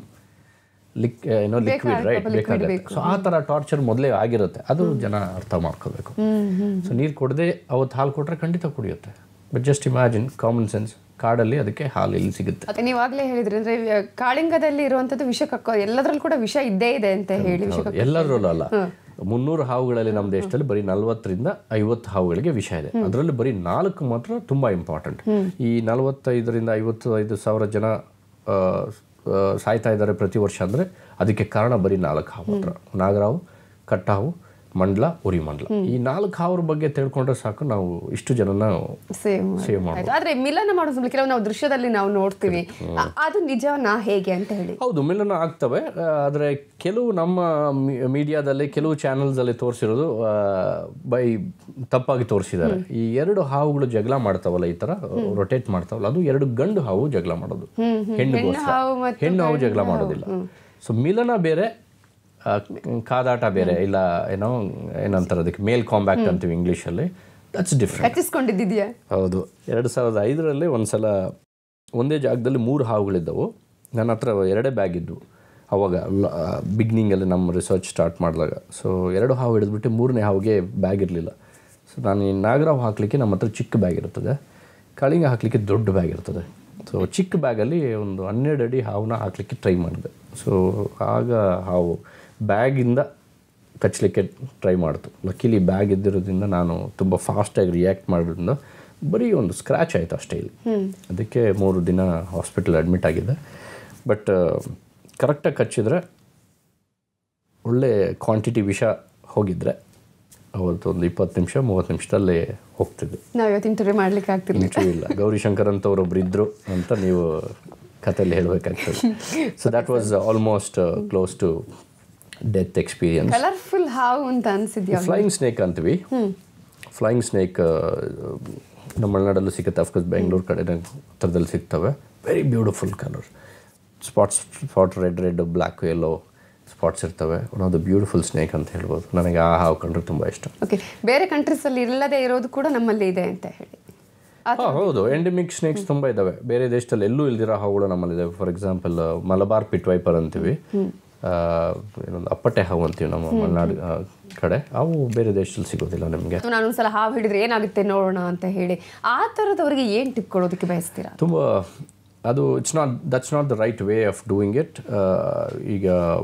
S2: ಲಿಕ್ ಏನೋ ಲಿಕ್ವಿಡ್ ರೈಟ್ ಬೇಕಾಗುತ್ತೆ ಸೊ ಆ ಥರ ಟಾರ್ಚರ್ ಮೊದಲೇ ಆಗಿರುತ್ತೆ ಅದು ಜನ ಅರ್ಥ ಮಾಡ್ಕೋಬೇಕು ಸೊ ನೀರು ಕೊಡದೆ ಅವತ್ತು ಹಾಲು ಕೊಟ್ಟರೆ ಖಂಡಿತ ಕುಡಿಯುತ್ತೆ but just imagine common sense ಕಾಡಲ್ಲಿ ಅದಕ್ಕೆ ಹಾಲು ಇಲ್ಲಿ ಸಿಗುತ್ತೆ
S1: ಮತ್ತೆ ನೀವಾಗ್ಲೇ ಹೇಳಿದ್ರಿ ಅಂದ್ರೆ ವ- ಕಾಳಿಂಗದಲ್ಲಿ ಇರುವಂತದ್ದು ವಿಷ ಕಕ್ಕೋ ಎಲ್ಲದ್ರಲ್ಲೂ ಕೂಡ ವಿಷ ಇದ್ದೇ ಇದೆ ಅಂತ ಹೇಳಿ ವಿಷ ಕಕ್ಕೋ
S2: ಎಲ್ಲರಲ್ಲೂ ಅಲ್ಲ ಮುನ್ನೂರು ಹಾವುಗಳಲ್ಲಿ ನಮ್ಮ ದೇಶದಲ್ಲಿ ಬರೀ ನಲವತ್ತರಿಂದ ಐವತ್ತು ಹಾವುಗಳಿಗೆ ವಿಷ ಇದೆ ಅದರಲ್ಲಿ ಬರೀ ನಾಲ್ಕು ಮಾತ್ರ ತುಂಬ ಇಂಪಾರ್ಟೆಂಟ್ ಈ ನಲವತ್ತೈದರಿಂದ ಐವತ್ತು ಐದು ಸಾವಿರ ಜನ ಆ, ಆ, ಸಾಯ್ತಾ ಇದ್ದಾರೆ ಪ್ರತಿ ವರ್ಷ ಅಂದರೆ ಅದಕ್ಕೆ ಕಾರಣ ಬರೀ ನಾಲ್ಕು ಹಾವು ಮಾತ್ರ ನಾಗರಾವು ಕಟ್ಟಾವು ಮಂಡ್ಲ ಉರಿ ಮಂಡ್ಲ ಈ ನಾಲ್ಕು ಹಾವ್ರ ಬಗ್ಗೆ ತಿಳ್ಕೊಂಡ್ರೆ ಸಾಕು ನಾವು ಇಷ್ಟು ಜನನ
S1: ಸೇಮ್
S2: ಸೇವ್ ಮಾಡ್ಬೋದು
S1: ಆದ್ರೆ ಮಿಲನ ಮಾಡೋ ಸಮಯ ಕೆಲವು ನಾವು ದೃಶ್ಯದಲ್ಲಿ ನಾವು ನೋಡ್ತೀವಿ ಅ- ಅದು ನಿಜನಾ ಹೇಗೆ ಅಂತ ಹೇಳಿ
S2: ಹೌದು ಮಿಲನ ಆಗ್ತವೆ ಆ, ಆದರೆ ಕೆಲವು ನಮ್ಮ ಮೀಡಿಯಾದಲ್ಲಿ ಕೆಲವು ಚಾನೆಲ್ಸಲ್ಲಿ ತೋರಿಸಿರೋದು ಬೈ ತಪ್ಪಾಗಿ ತೋರಿಸಿದ್ದಾರೆ ಈ ಎರಡು ಹಾವುಗಳು ಜಗಳ ಮಾಡ್ತಾವಲ್ಲ ಈ ಥರ ರೊಟೇಟ್ ಮಾಡ್ತಾವಲ್ಲ ಅದು ಎರಡು ಗಂಡು ಹಾವು ಜಗಳ ಮಾಡೋದು ಹೆಣ್ಣುಗೋಸ್ಕರ
S1: ಹಾವು ಮತ್ತು
S2: ಹೆಣ್ಣು ಹಾವು ಜಗಳ ಮಾಡೋದಿಲ್ಲ ಸೊ ಮಿಲನ ಬೇರೆ ಆ, ಕಾದಾಟ ಬೇರೆ ಇಲ್ಲ ಏನೋ ಏನಂತಾರೆ ಅದಕ್ಕೆ ಮೇಲ್ ಕಾಂಬ್ಯಾಕ್ಟ್ ಅಂತೀವಿ ಇಂಗ್ಲೀಷಲ್ಲಿ ದಟ್ಸ್ ಡಿಫ್ರೆಂಟ್
S1: ಕಚ್ಚಿಸ್ಕೊಂಡಿದ್ಯಾ
S2: ಹೌದು ಎರಡು ಸಾವಿರದ ಐದರಲ್ಲಿ ಒಂದು ಸಲ ಒಂದೇ ಜಾಗದಲ್ಲಿ ಮೂರು ಹಾವುಗಳಿದ್ದವು ನನ್ನ ಹತ್ರ ಎರಡೇ ಬ್ಯಾಗ್ ಇದ್ದವು ಅವಾಗ ಬಿಗ್ನಿಂಗಲ್ಲಿ ನಮ್ಮ ರಿಸರ್ಚ್ ಸ್ಟಾರ್ಟ್ ಮಾಡಿದಾಗ ಸೊ ಎರಡು ಹಾವು ಹಿಡಿದ್ಬಿಟ್ಟು ಮೂರನೇ ಹಾವಿಗೆ ಬ್ಯಾಗ್ ಇರಲಿಲ್ಲ ಸೊ ನಾನು ಈ ನಾಗರಾವ್ ಹಾಕಲಿಕ್ಕೆ ನಮ್ಮ ಹತ್ರ ಚಿಕ್ಕ ಬ್ಯಾಗ್ ಇರ್ತದೆ ಕಾಳಿಂಗ ಹಾಕಲಿಕ್ಕೆ ದೊಡ್ಡ ಬ್ಯಾಗ್ ಇರ್ತದೆ ಸೊ ಚಿಕ್ಕ ಬ್ಯಾಗಲ್ಲಿ ಒಂದು ಹನ್ನೆರಡು ಅಡಿ ಹಾವನ್ನ ಹಾಕಲಿಕ್ಕೆ ಟ್ರೈ ಮಾಡಿದೆ ಸೊ ಆಗ ಹಾವು ಬ್ಯಾಗಿಂದ ಕಚ್ಚಲಿಕ್ಕೆ ಟ್ರೈ ಮಾಡ್ತು ಲಕ್ಕಿಲಿ ಬ್ಯಾಗ್ ಇದ್ದಿರೋದ್ರಿಂದ ನಾನು ತುಂಬ ಫಾಸ್ಟಾಗಿ ರಿಯಾಕ್ಟ್ ಮಾಡೋದ್ರಿಂದ ಬರೀ ಒಂದು ಸ್ಕ್ರ್ಯಾಚ್ ಆಯಿತು ಅಷ್ಟೇ ಇಲ್ಲಿ ಅದಕ್ಕೆ ಮೂರು ದಿನ ಹಾಸ್ಪಿಟಲ್ ಅಡ್ಮಿಟ್ ಆಗಿದ್ದೆ ಬಟ್ ಕರೆಕ್ಟಾಗಿ ಕಚ್ಚಿದ್ರೆ ಒಳ್ಳೆ ಕ್ವಾಂಟಿಟಿ ವಿಷ ಹೋಗಿದ್ರೆ ಅವತ್ತು ಒಂದು ಇಪ್ಪತ್ತು ನಿಮಿಷ ಮೂವತ್ತು ನಿಮಿಷದಲ್ಲಿ ಹೋಗ್ತಿದ್ದೆ
S1: ನಾವ್ ಇವತ್ತು ಇಂಟರ್ವ್ಯೂ ಮಾಡ್ಲಿಕ್ಕೆ ಆಗ್ತಿರ್ಲಿಲ್ಲ
S2: ನಿಜವೂ ಇಲ್ಲ ಗೌರಿಶಂಕರ್ ಅಂತ ಅವರೊಬ್ರು ಇದ್ರು ಅಂತ ನೀವು ಕಥೆಯಲ್ಲಿ ಹೇಳಬೇಕಾಗ್ತದೆ so that was almost close to death experience
S1: colourful ಹಾವು ಅಂತ ಅನ್ಸಿದ್ಯಾ
S2: ಫ್ಲೈಯಿಂಗ್ ಸ್ನೇಕ್ ಅಂತೀವಿ ಫ್ಲೈಯಿಂಗ್ ಸ್ನೇಕ್ ನಮ್ಮ ಮಲೆನಾಡಲ್ಲೂ ಸಿಗುತ್ತೆ ಅಫ್ಕೋರ್ಸ್ ಬೆಂಗಳೂರು ಕಡೆ ಹತ್ರದಲ್ಲಿ ಸಿಗ್ತವೆ very beautiful colour spots spot red red black yellow spots ಇರ್ತವೆ one of the beautiful snake ಅಂತ ಹೇಳ್ಬೋದು ನನಗೆ ಆ ಹಾವು ಕಂಡ್ರೆ ತುಂಬ ಇಷ್ಟ
S1: ಓಕೆ ಬೇರೆ ಕಂಟ್ರೀಸ್ ಅಲ್ಲಿ ಇಲ್ಲದೆ ಇರೋದು ಕೂಡ ನಮ್ಮಲ್ಲಿ ಇದೆ ಅಂತ ಹೇಳಿ
S2: ಹಾಂ ಹೌದು ಎಂಡಿಮಿಕ್ ಸ್ನೇಕ್ಸ್ ತುಂಬ ಇದ್ದಾವೆ ಬೇರೆ ದೇಶದಲ್ಲಿ ಎಲ್ಲೂ ಇಲ್ದಿರೋ ಹಾವುಗಳು ನಮ್ಮಲ್ಲಿದ್ದಾವೆ for example Malabar pit viper ಅಂತೀವಿ ಆ, ಏನೊಂದು ಅಪ್ಪಟೆ ಹಾವು ಅಂತೀವಿ ನಮ್ಮ ಮಲೆನಾಡು ಆ, ಕಡೆ ಅವು ಬೇರೆ ದೇಶದಲ್ಲಿ ಸಿಗೋದಿಲ್ಲ ನಿಮಗೆ
S1: ಅಥವಾ ನಾನು ಒಂದ್ಸಲ ಹಾವು ಹಿಡಿದ್ರೆ ಏನಾಗುತ್ತೆ ನೋಡೋಣ ಅಂತ ಹೇಳಿ ಆ ಥರದವರಿಗೆ ಏನು ಟಿಪ್ ಕೊಡೋದಕ್ಕೆ ಬಯಸ್ತೀರಾ
S2: ತುಂಬ ಅದು it's not that's not the right way of doing it ಈಗ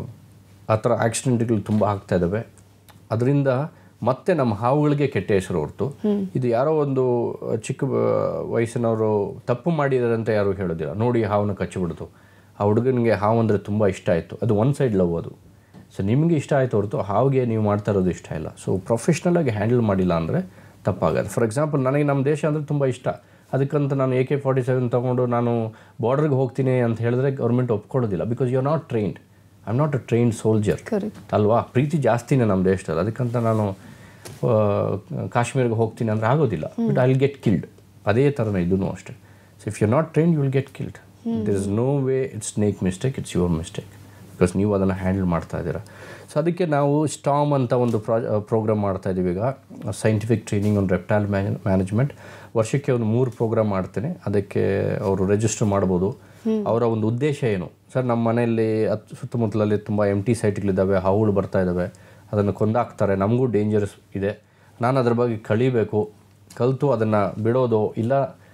S2: ಆ ಥರ ಆಕ್ಸಿಡೆಂಟ್ಗಳು ತುಂಬ ಆಗ್ತಾ ಇದ್ದಾವೆ ಅದರಿಂದ ಮತ್ತೆ ನಮ್ಮ ಹಾವುಗಳಿಗೆ ಕೆಟ್ಟ ಹೆಸರು ಹೊರತು ಇದು ಯಾರೋ ಒಂದು ಚಿಕ್ಕ ಆ, ವಯಸ್ಸಿನವರು ತಪ್ಪು ಮಾಡಿದ್ದಾರೆ ಅಂತ ಯಾರು ಹೇಳೋದಿಲ್ಲ ನೋಡಿ ಹಾವನ್ನ ಕಚ್ಚಿಬಿಡ್ತು ಆ ಹುಡುಗನಿಗೆ ಹಾವು ಅಂದರೆ ತುಂಬ ಇಷ್ಟ ಆಯಿತು ಅದು ಒನ್ ಸೈಡ್ ಲವ್ ಅದು ಸೊ ನಿಮಗೆ ಇಷ್ಟ ಆಯಿತು ಹೊರತು ಹಾವಿಗೆ ನೀವು ಮಾಡ್ತಾ ಇರೋದು ಇಷ್ಟ ಇಲ್ಲ ಸೊ ಪ್ರೊಫೆಷ್ನಲಾಗಿ ಹ್ಯಾಂಡಲ್ ಮಾಡಿಲ್ಲ ಅಂದರೆ ತಪ್ಪಾಗತ್ತೆ ಫಾರ್ ಎಕ್ಸಾಂಪಲ್ ನನಗೆ ನಮ್ಮ ದೇಶ ಅಂದರೆ ತುಂಬ ಇಷ್ಟ ಅದಕ್ಕಂತ ನಾನು ಎ ಕೆ ಫಾರ್ಟಿ ಸೆವೆನ್ ತೊಗೊಂಡು ನಾನು ಬಾರ್ಡ್ರಿಗೆ ಹೋಗ್ತೀನಿ ಅಂತ ಹೇಳಿದ್ರೆ ಗೌರ್ಮೆಂಟ್ ಒಪ್ಕೊಳ್ಳೋದಿಲ್ಲ because you are not trained I am not a trained soldier
S1: Correct.
S2: ಅಲ್ವಾ ಪ್ರೀತಿ ಜಾಸ್ತಿನೇ ನಮ್ಮ ದೇಶದಲ್ಲಿ ಅದಕ್ಕಂತ ನಾನು ಆ, ಕಾಶ್ಮೀರಿಗೆ ಹೋಗ್ತೀನಿ ಅಂದರೆ ಆಗೋದಿಲ್ಲ but I will get killed ಅದೇ ಥರನೇ ಇದೂ ಅಷ್ಟೇ so if you not train you will get killed there is no way it's snake mistake it's your mistake because ನೀವು ಅದನ್ನು ಹ್ಯಾಂಡಲ್ ಮಾಡ್ತಾ ಇದ್ದೀರಾ ಸೊ ಅದಕ್ಕೆ ನಾವು ಸ್ಟಾಮ್ ಅಂತ ಒಂದು ಪ್ರಾ ಪ್ರೋಗ್ರಾಮ್ ಮಾಡ್ತಾ ಇದ್ದೀವಿ ಈಗ scientific training on reptile management ವರ್ಷಕ್ಕೆ ಒಂದು ಮೂರು ಪ್ರೋಗ್ರಾಮ್ ಮಾಡ್ತೇನೆ ಅದಕ್ಕೆ ಅವರು ರಿಜಿಸ್ಟರ್ ಮಾಡ್ಬೋದು ಅವರ ಒಂದು ಉದ್ದೇಶ ಏನು ಸರ್ ನಮ್ಮ ಮನೆಯಲ್ಲಿ ಹತ್ತು ಸುತ್ತಮುತ್ತಲಲ್ಲಿ ತುಂಬ ಎಮ್ ಟಿ ಸೈಟ್ಗಳಿದ್ದಾವೆ ಹಾವುಗಳು ಬರ್ತಾ ಇದ್ದಾವೆ ಅದನ್ನು ಕೊಂದಾಕ್ತಾರೆ ನಮಗೂ ಡೇಂಜರಸ್ ಇದೆ ನಾನು ಅದ್ರ ಬಗ್ಗೆ ಕಲಿಬೇಕು ಕಲಿತು ಅದನ್ನು ಬಿಡೋದು ಇಲ್ಲ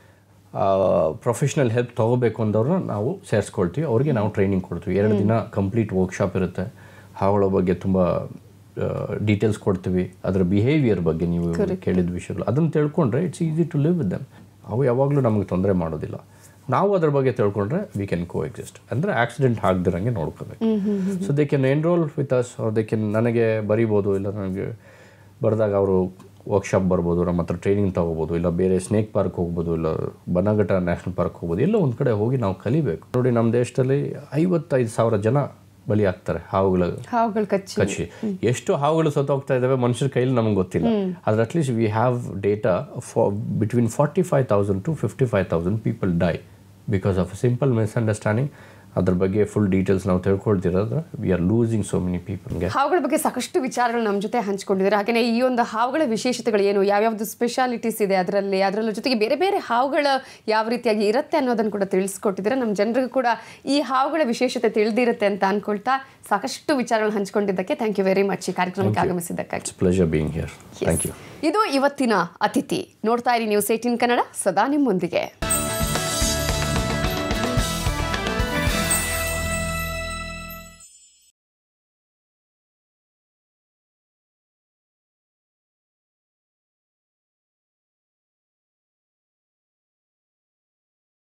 S2: ಪ್ರೊಫೆಷ್ನಲ್ ಹೆಲ್ಪ್ ತೊಗೋಬೇಕು ಅಂದವ್ರನ್ನ ನಾವು ಸೇರಿಸ್ಕೊಳ್ತೀವಿ ಅವ್ರಿಗೆ ನಾವು ಟ್ರೈನಿಂಗ್ ಕೊಡ್ತೀವಿ ಎರಡು ದಿನ ಕಂಪ್ಲೀಟ್ ವರ್ಕ್ಶಾಪ್ ಇರುತ್ತೆ ಹಾವುಗಳ ಬಗ್ಗೆ ತುಂಬ ಡೀಟೇಲ್ಸ್ ಕೊಡ್ತೀವಿ ಅದರ ಬಿಹೇವಿಯರ್ ಬಗ್ಗೆ ನೀವು ಕೇಳಿದ ವಿಷಯಗಳು ಅದನ್ನು ತಿಳ್ಕೊಂಡ್ರೆ it's easy to live with them ಅವು ಯಾವಾಗಲೂ ನಮಗೆ ತೊಂದರೆ ಮಾಡೋದಿಲ್ಲ ನಾವು ಅದ್ರ ಬಗ್ಗೆ ತಿಳ್ಕೊಂಡ್ರೆ ವಿ ಕ್ಯಾನ್ ಕೋ ಎಕ್ಸಿಸ್ಟ್ ಅಂದರೆ ಆಕ್ಸಿಡೆಂಟ್ ಆಗದಿರಂಗೆ ನೋಡ್ಕೋಬೇಕು so they can enroll with us ಅವ್ರು ದೇ ಕ್ಯಾನ್ ನನಗೆ ಬರಿಬೋದು ಇಲ್ಲ ನನಗೆ ಬರೆದಾಗ ಅವರು ವರ್ಕ್ಶಾಪ್ ಬರ್ಬೋದು ನಮ್ಮ ಹತ್ರ ಟ್ರೈನಿಂಗ್ ತೊಗೋಬೋದು ಇಲ್ಲ ಬೇರೆ ಸ್ನೇಕ್ ಪಾರ್ಕ್ ಹೋಗ್ಬೋದು ಇಲ್ಲ ಬನಘಟ್ಟ ನ್ಯಾಷನಲ್ ಪಾರ್ಕ್ ಹೋಗ್ಬೋದು ಎಲ್ಲೋ ಒಂದು ಕಡೆ ಹೋಗಿ ನಾವು ಕಲಿಬೇಕು ನೋಡಿ ನಮ್ಮ ದೇಶದಲ್ಲಿ ಐವತ್ತೈದು ಸಾವಿರ ಜನ ಬಲಿ ಆಗ್ತಾರೆ ಹಾವುಗಳ
S1: ಹಾವುಗಳು ಕಚ್ಚಿ
S2: ಕಚ್ಚಿ ಎಷ್ಟು ಹಾವುಗಳು ಸತ್ತೋಗ್ತಾ ಇದ್ದಾವೆ ಮನುಷ್ಯರ ಕೈಲಿ ನಮ್ಗೆ ಗೊತ್ತಿಲ್ಲ ಆದ್ರೆ at least we have data between forty five thousand to fifty five thousand people die because of simple misunderstanding ಅದ್ರ ಬಗ್ಗೆ ಫುಲ್ ಡೀಟೇಲ್ಸ್ ನಾವು ತಿಳ್ಕೊಳ್ತಿರೋದ್ರೆ we are losing so many ಪೀಪಲ್ಗೆ
S1: ಹಾವುಗಳ ಬಗ್ಗೆ ಸಾಕಷ್ಟು ವಿಚಾರಗಳು ನಮ್ಮ ಜೊತೆ ಹಂಚ್ಕೊಂಡಿದ್ದಾರೆ ಹಾಗೆಯೇ ಈ ಒಂದು ಹಾವುಗಳ ವಿಶೇಷತೆಗಳು ಏನು ಯಾವ್ಯಾವ್ದು ಸ್ಪೆಷಾಲಿಟೀಸ್ ಇದೆ ಅದರಲ್ಲಿ ಅದರ ಜೊತೆಗೆ ಬೇರೆ ಬೇರೆ ಹಾವುಗಳ ಯಾವ ರೀತಿಯಾಗಿ ಇರುತ್ತೆ ಅನ್ನೋದನ್ನು ಕೂಡ ತಿಳಿಸ್ಕೊಟ್ಟಿದ್ದಾರೆ ನಮ್ಮ ಜನರಿಗೂ ಕೂಡ ಈ ಹಾವುಗಳ ವಿಶೇಷತೆ ತಿಳಿದಿರುತ್ತೆ ಅಂತ ಅನ್ಕೊಳ್ತಾ ಸಾಕಷ್ಟು ವಿಚಾರಗಳು ಹಂಚ್ಕೊಂಡಿದ್ದಕ್ಕೆ ಥ್ಯಾಂಕ್ ಯು ವೆರಿ ಮಚ್ ಈ ಕಾರ್ಯಕ್ರಮಕ್ಕೆ ಆಗಮಿಸಿದ್ದಕ್ಕಾಗಿ
S2: it's pleasure being here thank you
S1: ಇದು ಇವತ್ತಿನ ಅತಿಥಿ ನೋಡ್ತಾ ಇರಿ ನ್ಯೂಸ್ ಏಟಿನ್ ಕನ್ನಡ ಸದಾ ನಿಮ್ಮೊಂದಿಗೆ